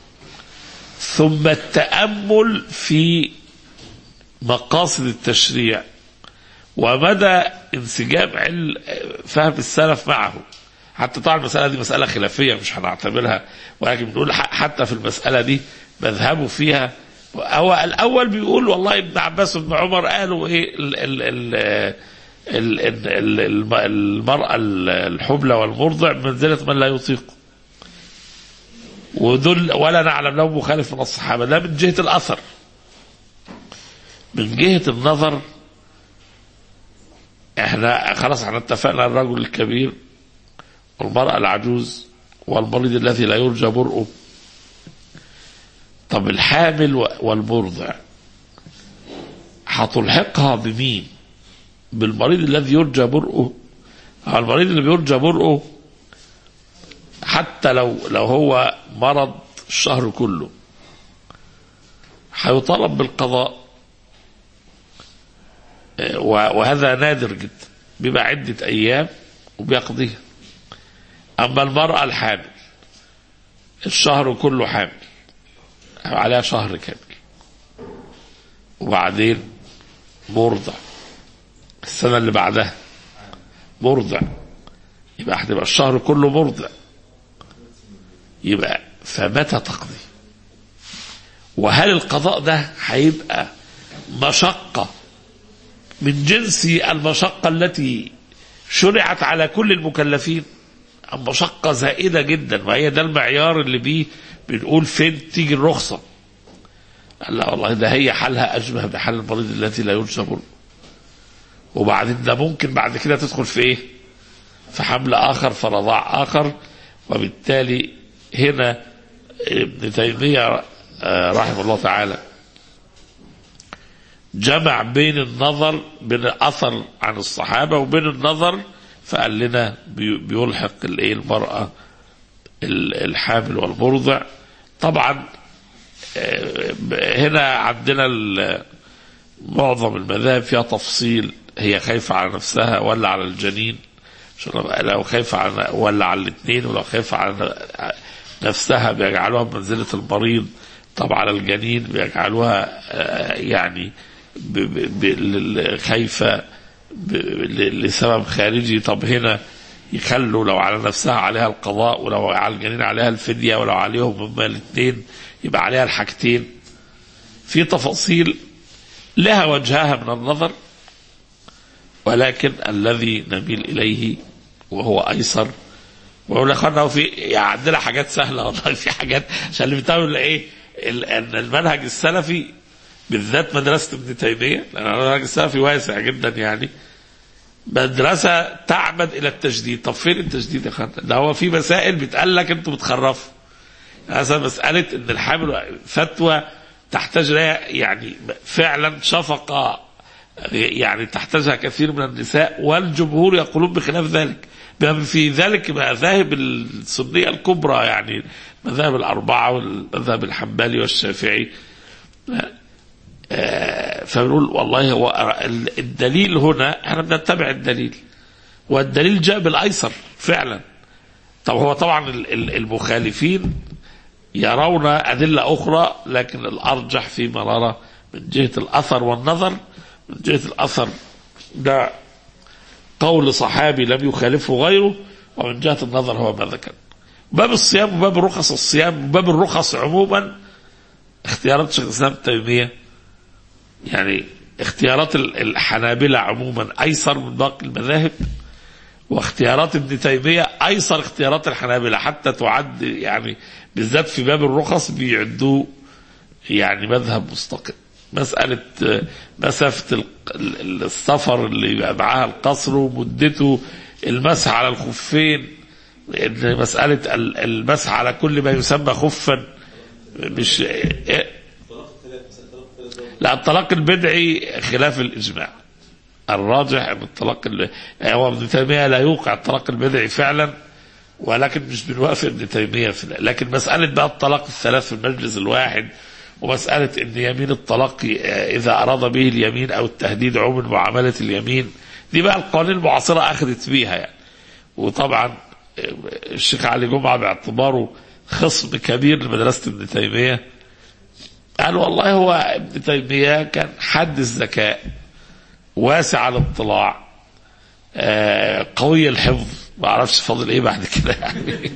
ثم التامل في مقاصد التشريع ومدى انسجام عل فهم السلف معه حتى طبعا المسألة دي مسألة خلافية مش هنعتبرها ولكن بنقول ح- حتى في المسألة دي مذهبه فيها هو الأول بيقول والله ابن عباس وابن عمر قالوا إيه ال ال ال ال ال ال الم- المرأة الحبلى والمرضع منزلة من لا يطيق ودول ولا نعلم له مخالف من الصحابة ده من جهة الأثر من جهة النظر احنا خلاص احنا اتفقنا الرجل الكبير والمرأة العجوز والمريض الذي لا يرجى برؤه طب الحامل و- والمرضع هتلحقها بمين بالمريض الذي يرجى برؤه أو المريض اللي بيرجى برؤه حتى لو لو هو مرض الشهر كله هيطالب بالقضاء آه، وهذا نادر جدا بيبقى عدة أيام وبيقضيها أما المرأة الحامل الشهر كله حامل عليها شهر كامل وبعدين مرضع السنة اللي بعدها مرضع يبقى هتبقى الشهر كله مرضع يبقى فمتى تقضي وهل القضاء ده هيبقى مشقة من جنس المشقة التي شرعت على كل المكلفين أم مشقة زائدة جدا وهي ده المعيار اللي بيه بنقول فين تيجي الرخصة قال لا والله ده هي حالها أشبه بحال المريض الذي لا يرجى برؤه وبعدين ده ممكن بعد كده تدخل في ايه في حمل آخر في رضاع آخر وبالتالي هنا ابن تيمية آه، رحمه الله تعالى جمع بين النظر بين الأثر عن الصحابة وبين النظر فقال لنا بي- بيلحق الايه المرأة ال- الحامل والمرضع طبعا آه، هنا عندنا ال- معظم المذاهب فيها تفصيل هي خايفة على نفسها ولا على الجنين عشان لو- لو خايفة على ولا على الاثنين ولو خايفة على نفسها بيجعلوها بمنزلة المريض طب على الجنين بيجعلوها آه، يعني ب- ب- ب- لل- خايفة ب- ل- لسبب خارجي طب هنا يخلوا لو على نفسها عليها القضاء ولو على الجنين عليها الفدية ولو عليهم هما الاثنين يبقى عليها الحاجتين في تفاصيل لها وجهها من النظر ولكن الذي نميل إليه وهو أيسر ويقول لك أنه في يعني عندنا حاجات سهلة والله في حاجات عشان اللي بتقول إيه ال- أن المنهج السلفي بالذات مدرسة ابن تيمية لأن المنهج السلفي واسع جدا يعني مدرسة تعمد إلى التجديد طب فين التجديد يا خالد ده هو في مسائل بتقال لك أنتوا بتخرفوا مثلا مسألة أن الحامل فتوى تحتاج لها يعني فعلا شفقة يعني تحتاجها كثير من النساء والجمهور يقولون بخلاف ذلك بما في ذلك مذاهب السنية الكبرى يعني مذاهب الأربعة والمذهب الحنبلي والشافعي آه، فبنقول والله هو الدليل هنا احنا بنتبع الدليل والدليل جاء بالأيسر فعلا طب هو طبعا ال- ال- المخالفين يرون أدلة أخرى لكن الأرجح فيما نرى من جهة الأثر والنظر من جهة الأثر ده قول صحابي لم يخالفه غيره ومن جهة النظر هو ما ذكر باب الصيام وباب رخص الصيام وباب الرخص عموما اختيارات شيخ الإسلام ابن تيمية يعني اختيارات ال- الحنابلة عموما أيسر من باقي المذاهب واختيارات ابن تيمية أيسر اختيارات الحنابلة حتى تعد يعني بالذات في باب الرخص بيعدوه يعني مذهب مستقل مسألة آه، مسافة ال- ال- السفر اللي يبقى معاها القصر ومدته المسح على الخفين إن مسألة ال- المسح على كل ما يسمى خفا مش آه، لا الطلاق البدعي خلاف الإجماع الراجح ان الطلاق ال- هو ابن تيميه لا يوقع الطلاق البدعي فعلا ولكن مش بنوافق ابن تيمية في ده لكن مسألة بقى الطلاق الثلاث في المجلس الواحد ومسألة ان يمين الطلاق آه، اذا اراد به اليمين او التهديد عمل معاملة اليمين دي بقى القوانين المعاصرة اخذت بيها يعني وطبعا آه، الشيخ علي جمعة باعتباره خصم كبير لمدرسة ابن تيمية قال والله هو ابن تيمية كان حد الذكاء واسع الاطلاع آه، قوي الحفظ ما اعرفش فاضل ايه بعد كده يعني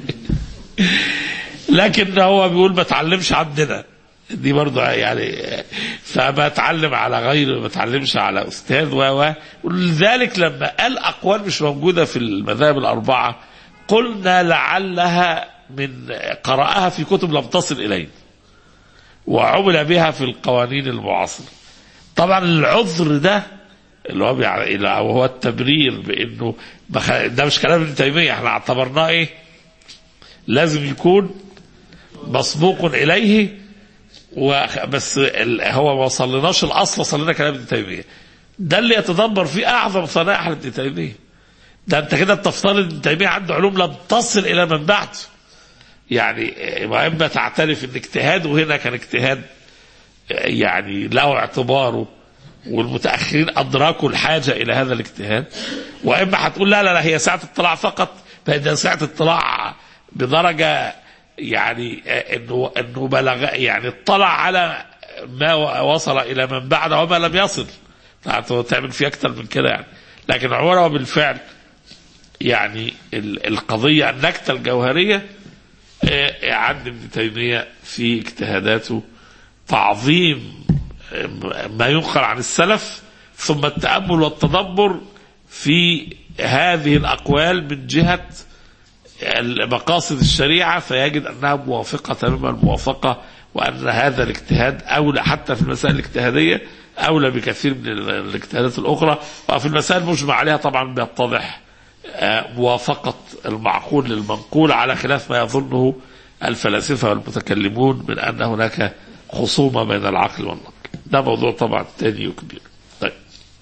لكن هو بيقول ما اتعلمش عندنا دي برضه يعني آه، فبتعلم على غير ما بتعلمش على استاذ و و ولذلك لما قال اقوال مش موجوده في المذاهب الاربعه قلنا لعلها من قراها في كتب لم تصل الينا وعمل بها في القوانين المعاصره طبعا العذر ده اللي هو بيع... اللي هو التبرير بانه بخ... ده مش كلام ابن تيميه احنا اعتبرناه ايه؟ لازم يكون مسبوق اليه وخ... بس ال... هو ما وصلناش الاصل وصل لنا كلام ابن تيميه ده اللي يتدبر فيه اعظم صنائع ابن تيميه ده انت كده بتفترض ابن تيميه عنده علوم لم تصل الى من بعده يعني واما تعترف ان اجتهاده هنا كان اجتهاد يعني له اعتباره والمتاخرين ادركوا الحاجه الى هذا الاجتهاد واما هتقول لا لا لا هي ساعه اطلاع فقط فده ساعه اطلاع بدرجه يعني انه انه بلغ يعني اطلع على ما وصل الى من بعده وما لم يصل تعمل فيه اكثر من كده يعني لكن عمره بالفعل يعني ال- القضيه النكته الجوهريه آه، عند ابن تيميه في اجتهاداته تعظيم ما ينقل عن السلف ثم التأمل والتدبر في هذه الأقوال من جهة مقاصد الشريعة فيجد أنها موافقة تمام الموافقة وأن هذا الاجتهاد أولى حتى في المسائل الاجتهادية أولى بكثير من الاجتهادات الأخرى وفي المسائل المجمع عليها طبعا بيتضح آه، موافقة المعقول للمنقول على خلاف ما يظنه الفلاسفة والمتكلمون من أن هناك خصومة بين العقل والنقل ده موضوع طبعا تاني وكبير طيب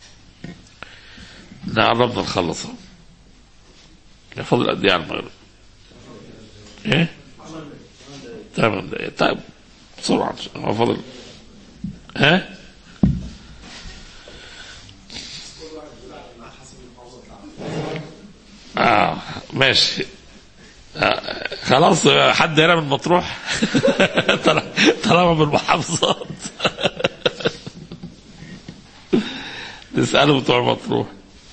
قربنا نخلص اهو يا فضل قد ايه على المغرب ايه ثمان دقايق طيب بسرعة هو فضل ها اه ماشي آه خلاص حد هنا من مطروح طالما طالما من المحافظات نسأله بتوع مطروح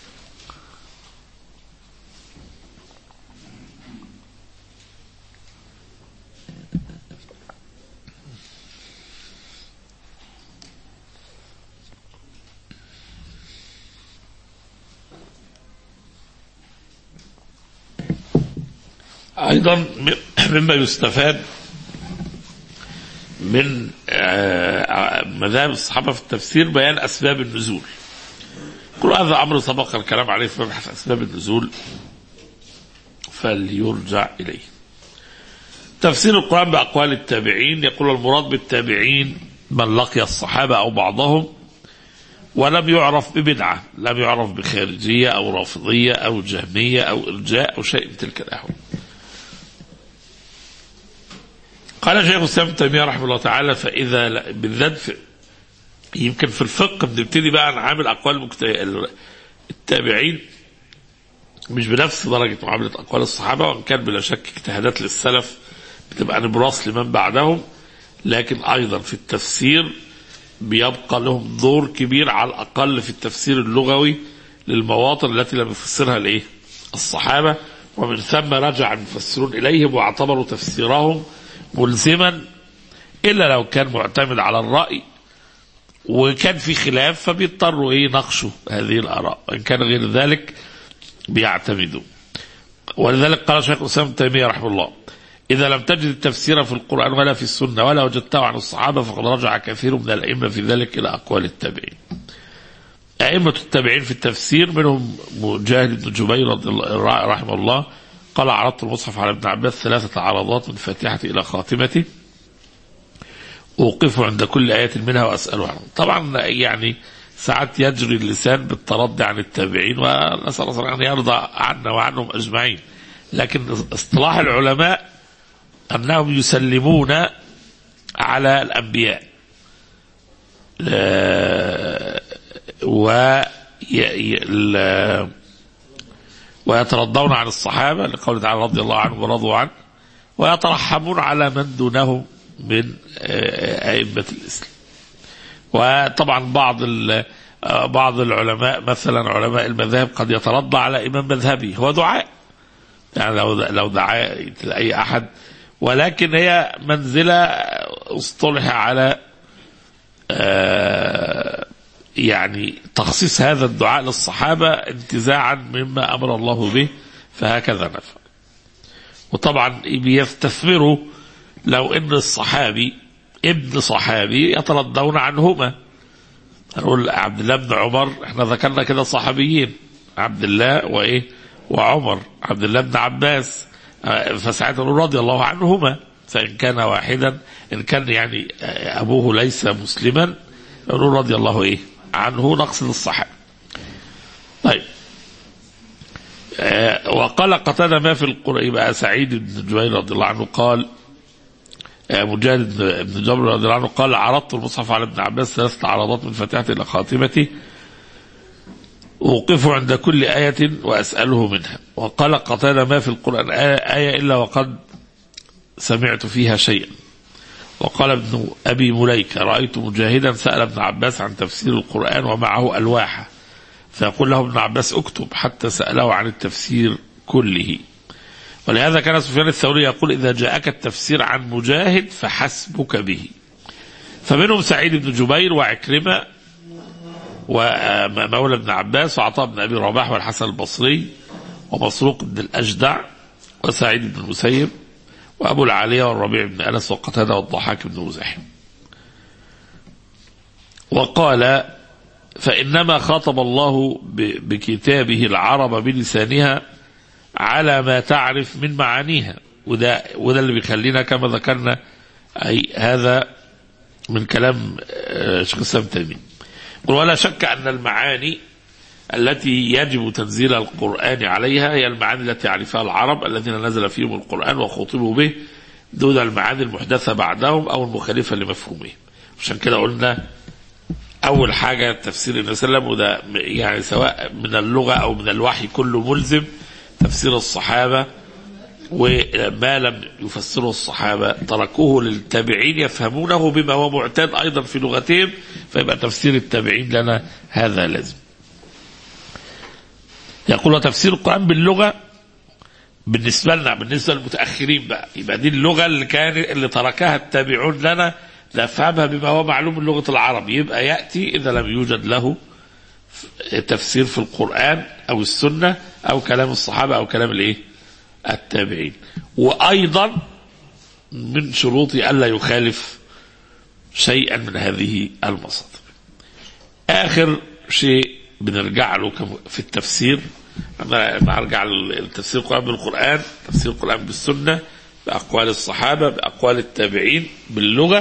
أيضا م- مما يستفاد من آه، مذاهب الصحابة في التفسير بيان أسباب النزول كل هذا أمر سبق الكلام عليه في مبحث أسباب النزول فليرجع إليه تفسير القرآن بأقوال التابعين يقول المراد بالتابعين من لقي الصحابة أو بعضهم ولم يعرف ببدعة لم يعرف بخارجية أو رافضية أو جهمية أو إرجاء أو شيء من تلك الأحوال قال شيخ الاسلام ابن تيميه رحمه الله تعالى فاذا لا- بالذات في يمكن في الفقه بنبتدي بقى نعامل اقوال المكت- التابعين مش بنفس درجه معامله اقوال الصحابه وان كان بلا شك اجتهادات للسلف بتبقى نبراس لمن بعدهم لكن ايضا في التفسير بيبقى لهم دور كبير على الاقل في التفسير اللغوي للمواطن التي لم يفسرها الايه؟ الصحابه ومن ثم رجع المفسرون اليهم واعتبروا تفسيرهم ملزما الا لو كان معتمد على الراي وكان في خلاف فبيضطروا ايه يناقشوا هذه الاراء وان كان غير ذلك بيعتمدوا ولذلك قال شيخ الاسلام ابن تيميه رحمه الله اذا لم تجد التفسير في القران ولا في السنه ولا وجدته عن الصحابه فقد رجع كثير من الائمه في ذلك الى اقوال التابعين أئمة التابعين في التفسير منهم مجاهد بن جبير رضي الله رحمه الله قال عرضت المصحف على ابن عباس ثلاثة عرضات من فاتحة إلى خاتمته أوقفه عند كل آية منها وأسأله عنه طبعا يعني ساعات يجري اللسان بالتردي عن التابعين ونسأل الله أن يرضى عنا وعنهم أجمعين لكن اصطلاح العلماء أنهم يسلمون على الأنبياء آه، و ي- ي- ال- ويترضون عن الصحابة لقول تعالى رضي الله عنهم ورضوا عنه ويترحمون على من دونهم من آه، أئمة الإسلام وطبعا بعض ال- آه، بعض العلماء مثلا علماء المذاهب قد يترضى على إمام مذهبي هو دعاء يعني لو لو دعاء لأي أحد ولكن هي منزلة اصطلح على آه، يعني تخصيص هذا الدعاء للصحابة انتزاعا مما أمر الله به فهكذا نفعل وطبعا بيستثمروا لو ان الصحابي ابن صحابي يترضون عنهما نقول عبد الله بن عمر احنا ذكرنا كده صحابيين عبد الله وايه وعمر عبد الله بن عباس آه، فساعتها نقول رضي الله عنهما فان كان واحدا ان كان يعني آه، ابوه ليس مسلما نقول رضي الله ايه عنه نقصد الصحابه طيب آه، وقال قتادة ما في القرآن يبقى سعيد بن جبير رضي الله عنه قال آه، مجاهد بن- بن جبر رضي الله عنه قال عرضت المصحف على ابن عباس ثلاثة عرضات من فاتحة إلى خاتمته أوقفه عند كل آية وأسأله منها وقال قتادة ما في القرآن آية, آية إلا وقد سمعت فيها شيئا وقال ابن أبي مليكة رأيت مجاهدا سأل ابن عباس عن تفسير القرآن ومعه ألواحه فيقول له ابن عباس اكتب حتى سأله عن التفسير كله ولهذا كان سفيان الثوري يقول إذا جاءك التفسير عن مجاهد فحسبك به فمنهم سعيد بن جبير وعكرمة ومولى ابن عباس وعطاء بن أبي رباح والحسن البصري ومسروق بن الأجدع وسعيد بن المسيب وأبو العالية والربيع بن أنس وقتادة والضحاك بن مزاحم وقال فإنما خاطب الله ب- بكتابه العرب بلسانها على ما تعرف من معانيها وده وده اللي بيخلينا كما ذكرنا أي هذا من كلام آه، شيخ الإسلام تيمية قل ولا شك أن المعاني التي يجب تنزيل القرآن عليها هي المعاني التي يعرفها العرب الذين نزل فيهم القرآن وخوطبوا به دون المعاني المحدثة بعدهم أو المخالفة لمفهومهم عشان كده قلنا أول حاجة تفسير النبي صلى الله عليه وسلم وده يعني سواء من اللغة أو من الوحي كله ملزم تفسير الصحابة وما لم يفسره الصحابة تركوه للتابعين يفهمونه بما هو معتاد أيضا في لغتهم فيبقى تفسير التابعين لنا هذا لازم يقول وتفسير القرآن باللغة بالنسبة لنا بالنسبة للمتأخرين بقى يبقى دي اللغة اللي كان اللي تركها التابعون لنا نفهمها بما هو معلوم من لغة العرب يبقى يأتي إذا لم يوجد له تفسير في القرآن أو السنة أو كلام الصحابة أو كلام الإيه التابعين وأيضا من شروطه ألا يخالف شيئا من هذه المصادر آخر شيء بنرجع له كم- في التفسير أنا برجع لتفسير القرآن بالقرآن تفسير القرآن بالسنة بأقوال الصحابة بأقوال التابعين باللغة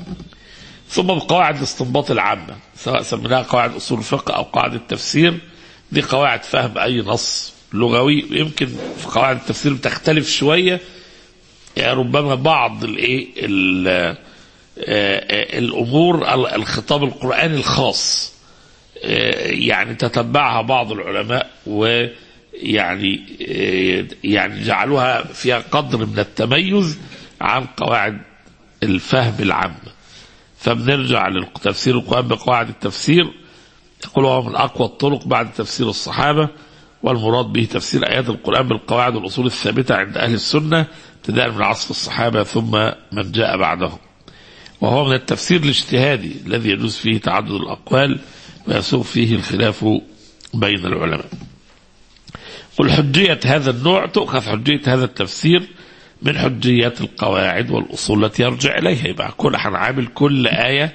ثم بقواعد الاستنباط العامة سواء سميناها قواعد أصول الفقه أو قواعد التفسير دي قواعد فهم أي نص لغوي يمكن في قواعد التفسير بتختلف شوية يعني ربما بعض الايه ال- آه، آه، الامور ال- الخطاب القراني الخاص آه، يعني تتبعها بعض العلماء ويعني آه، يعني جعلوها فيها قدر من التميز عن قواعد الفهم العامه فبنرجع لتفسير القرآن بقواعد التفسير يقول هو من أقوى الطرق بعد تفسير الصحابة والمراد به تفسير آيات القرآن بالقواعد والأصول الثابتة عند أهل السنة ابتداء من عصر الصحابة ثم من جاء بعدهم وهو من التفسير الاجتهادي الذي يجوز فيه تعدد الأقوال ويسوغ فيه الخلاف بين العلماء قل حجية هذا النوع تؤخذ حجية هذا التفسير من حجيات القواعد والأصول التي يرجع إليها يبقى كل هنعامل كل آية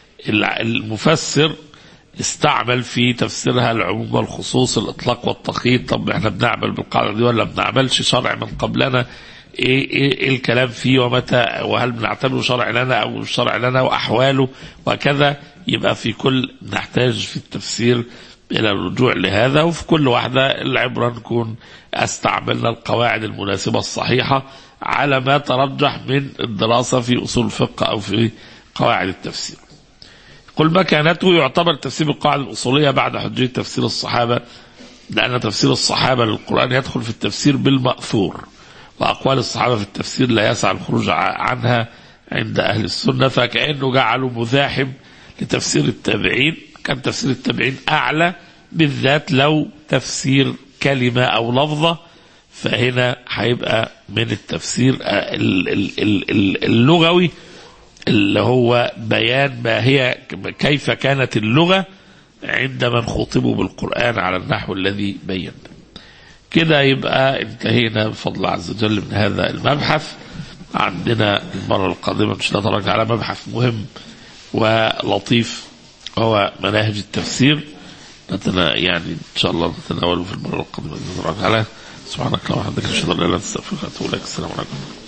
المفسر استعمل في تفسيرها العموم والخصوص الإطلاق والتقييد طب احنا بنعمل بالقاعدة دي ولا بنعملش شرع من قبلنا ايه, إيه, إيه الكلام فيه ومتى وهل بنعتبره شرع لنا او مش شرع لنا واحواله وكذا يبقى في كل نحتاج في التفسير إلى الرجوع لهذا وفي كل واحدة العبرة نكون استعملنا القواعد المناسبة الصحيحة على ما ترجح من الدراسة في أصول الفقه أو في قواعد التفسير قل مكانته يعتبر تفسير القواعد الأصولية بعد حجية تفسير الصحابة لأن تفسير الصحابة للقرآن يدخل في التفسير بالمأثور وأقوال الصحابة في التفسير لا يسع الخروج عنها عند أهل السنة فكأنه جعله مزاحم لتفسير التابعين كان تفسير التابعين أعلى بالذات لو تفسير كلمة أو لفظة فهنا هيبقى من التفسير اللغوي اللي هو بيان ما هي كيف كانت اللغة عند من خطبوا بالقرآن على النحو الذي بين كده يبقى انتهينا بفضل الله عز وجل من هذا المبحث عندنا المرة القادمة إن شاء الله نتفرج على مبحث مهم ولطيف هو مناهج التفسير نتنا يعني إن شاء الله نتناوله في المرة القادمة نتفرج على سبحانك اللهم وبحمدك أشهد أن لا إله إلا أنت أستغفرك وأتوب إليك السلام عليكم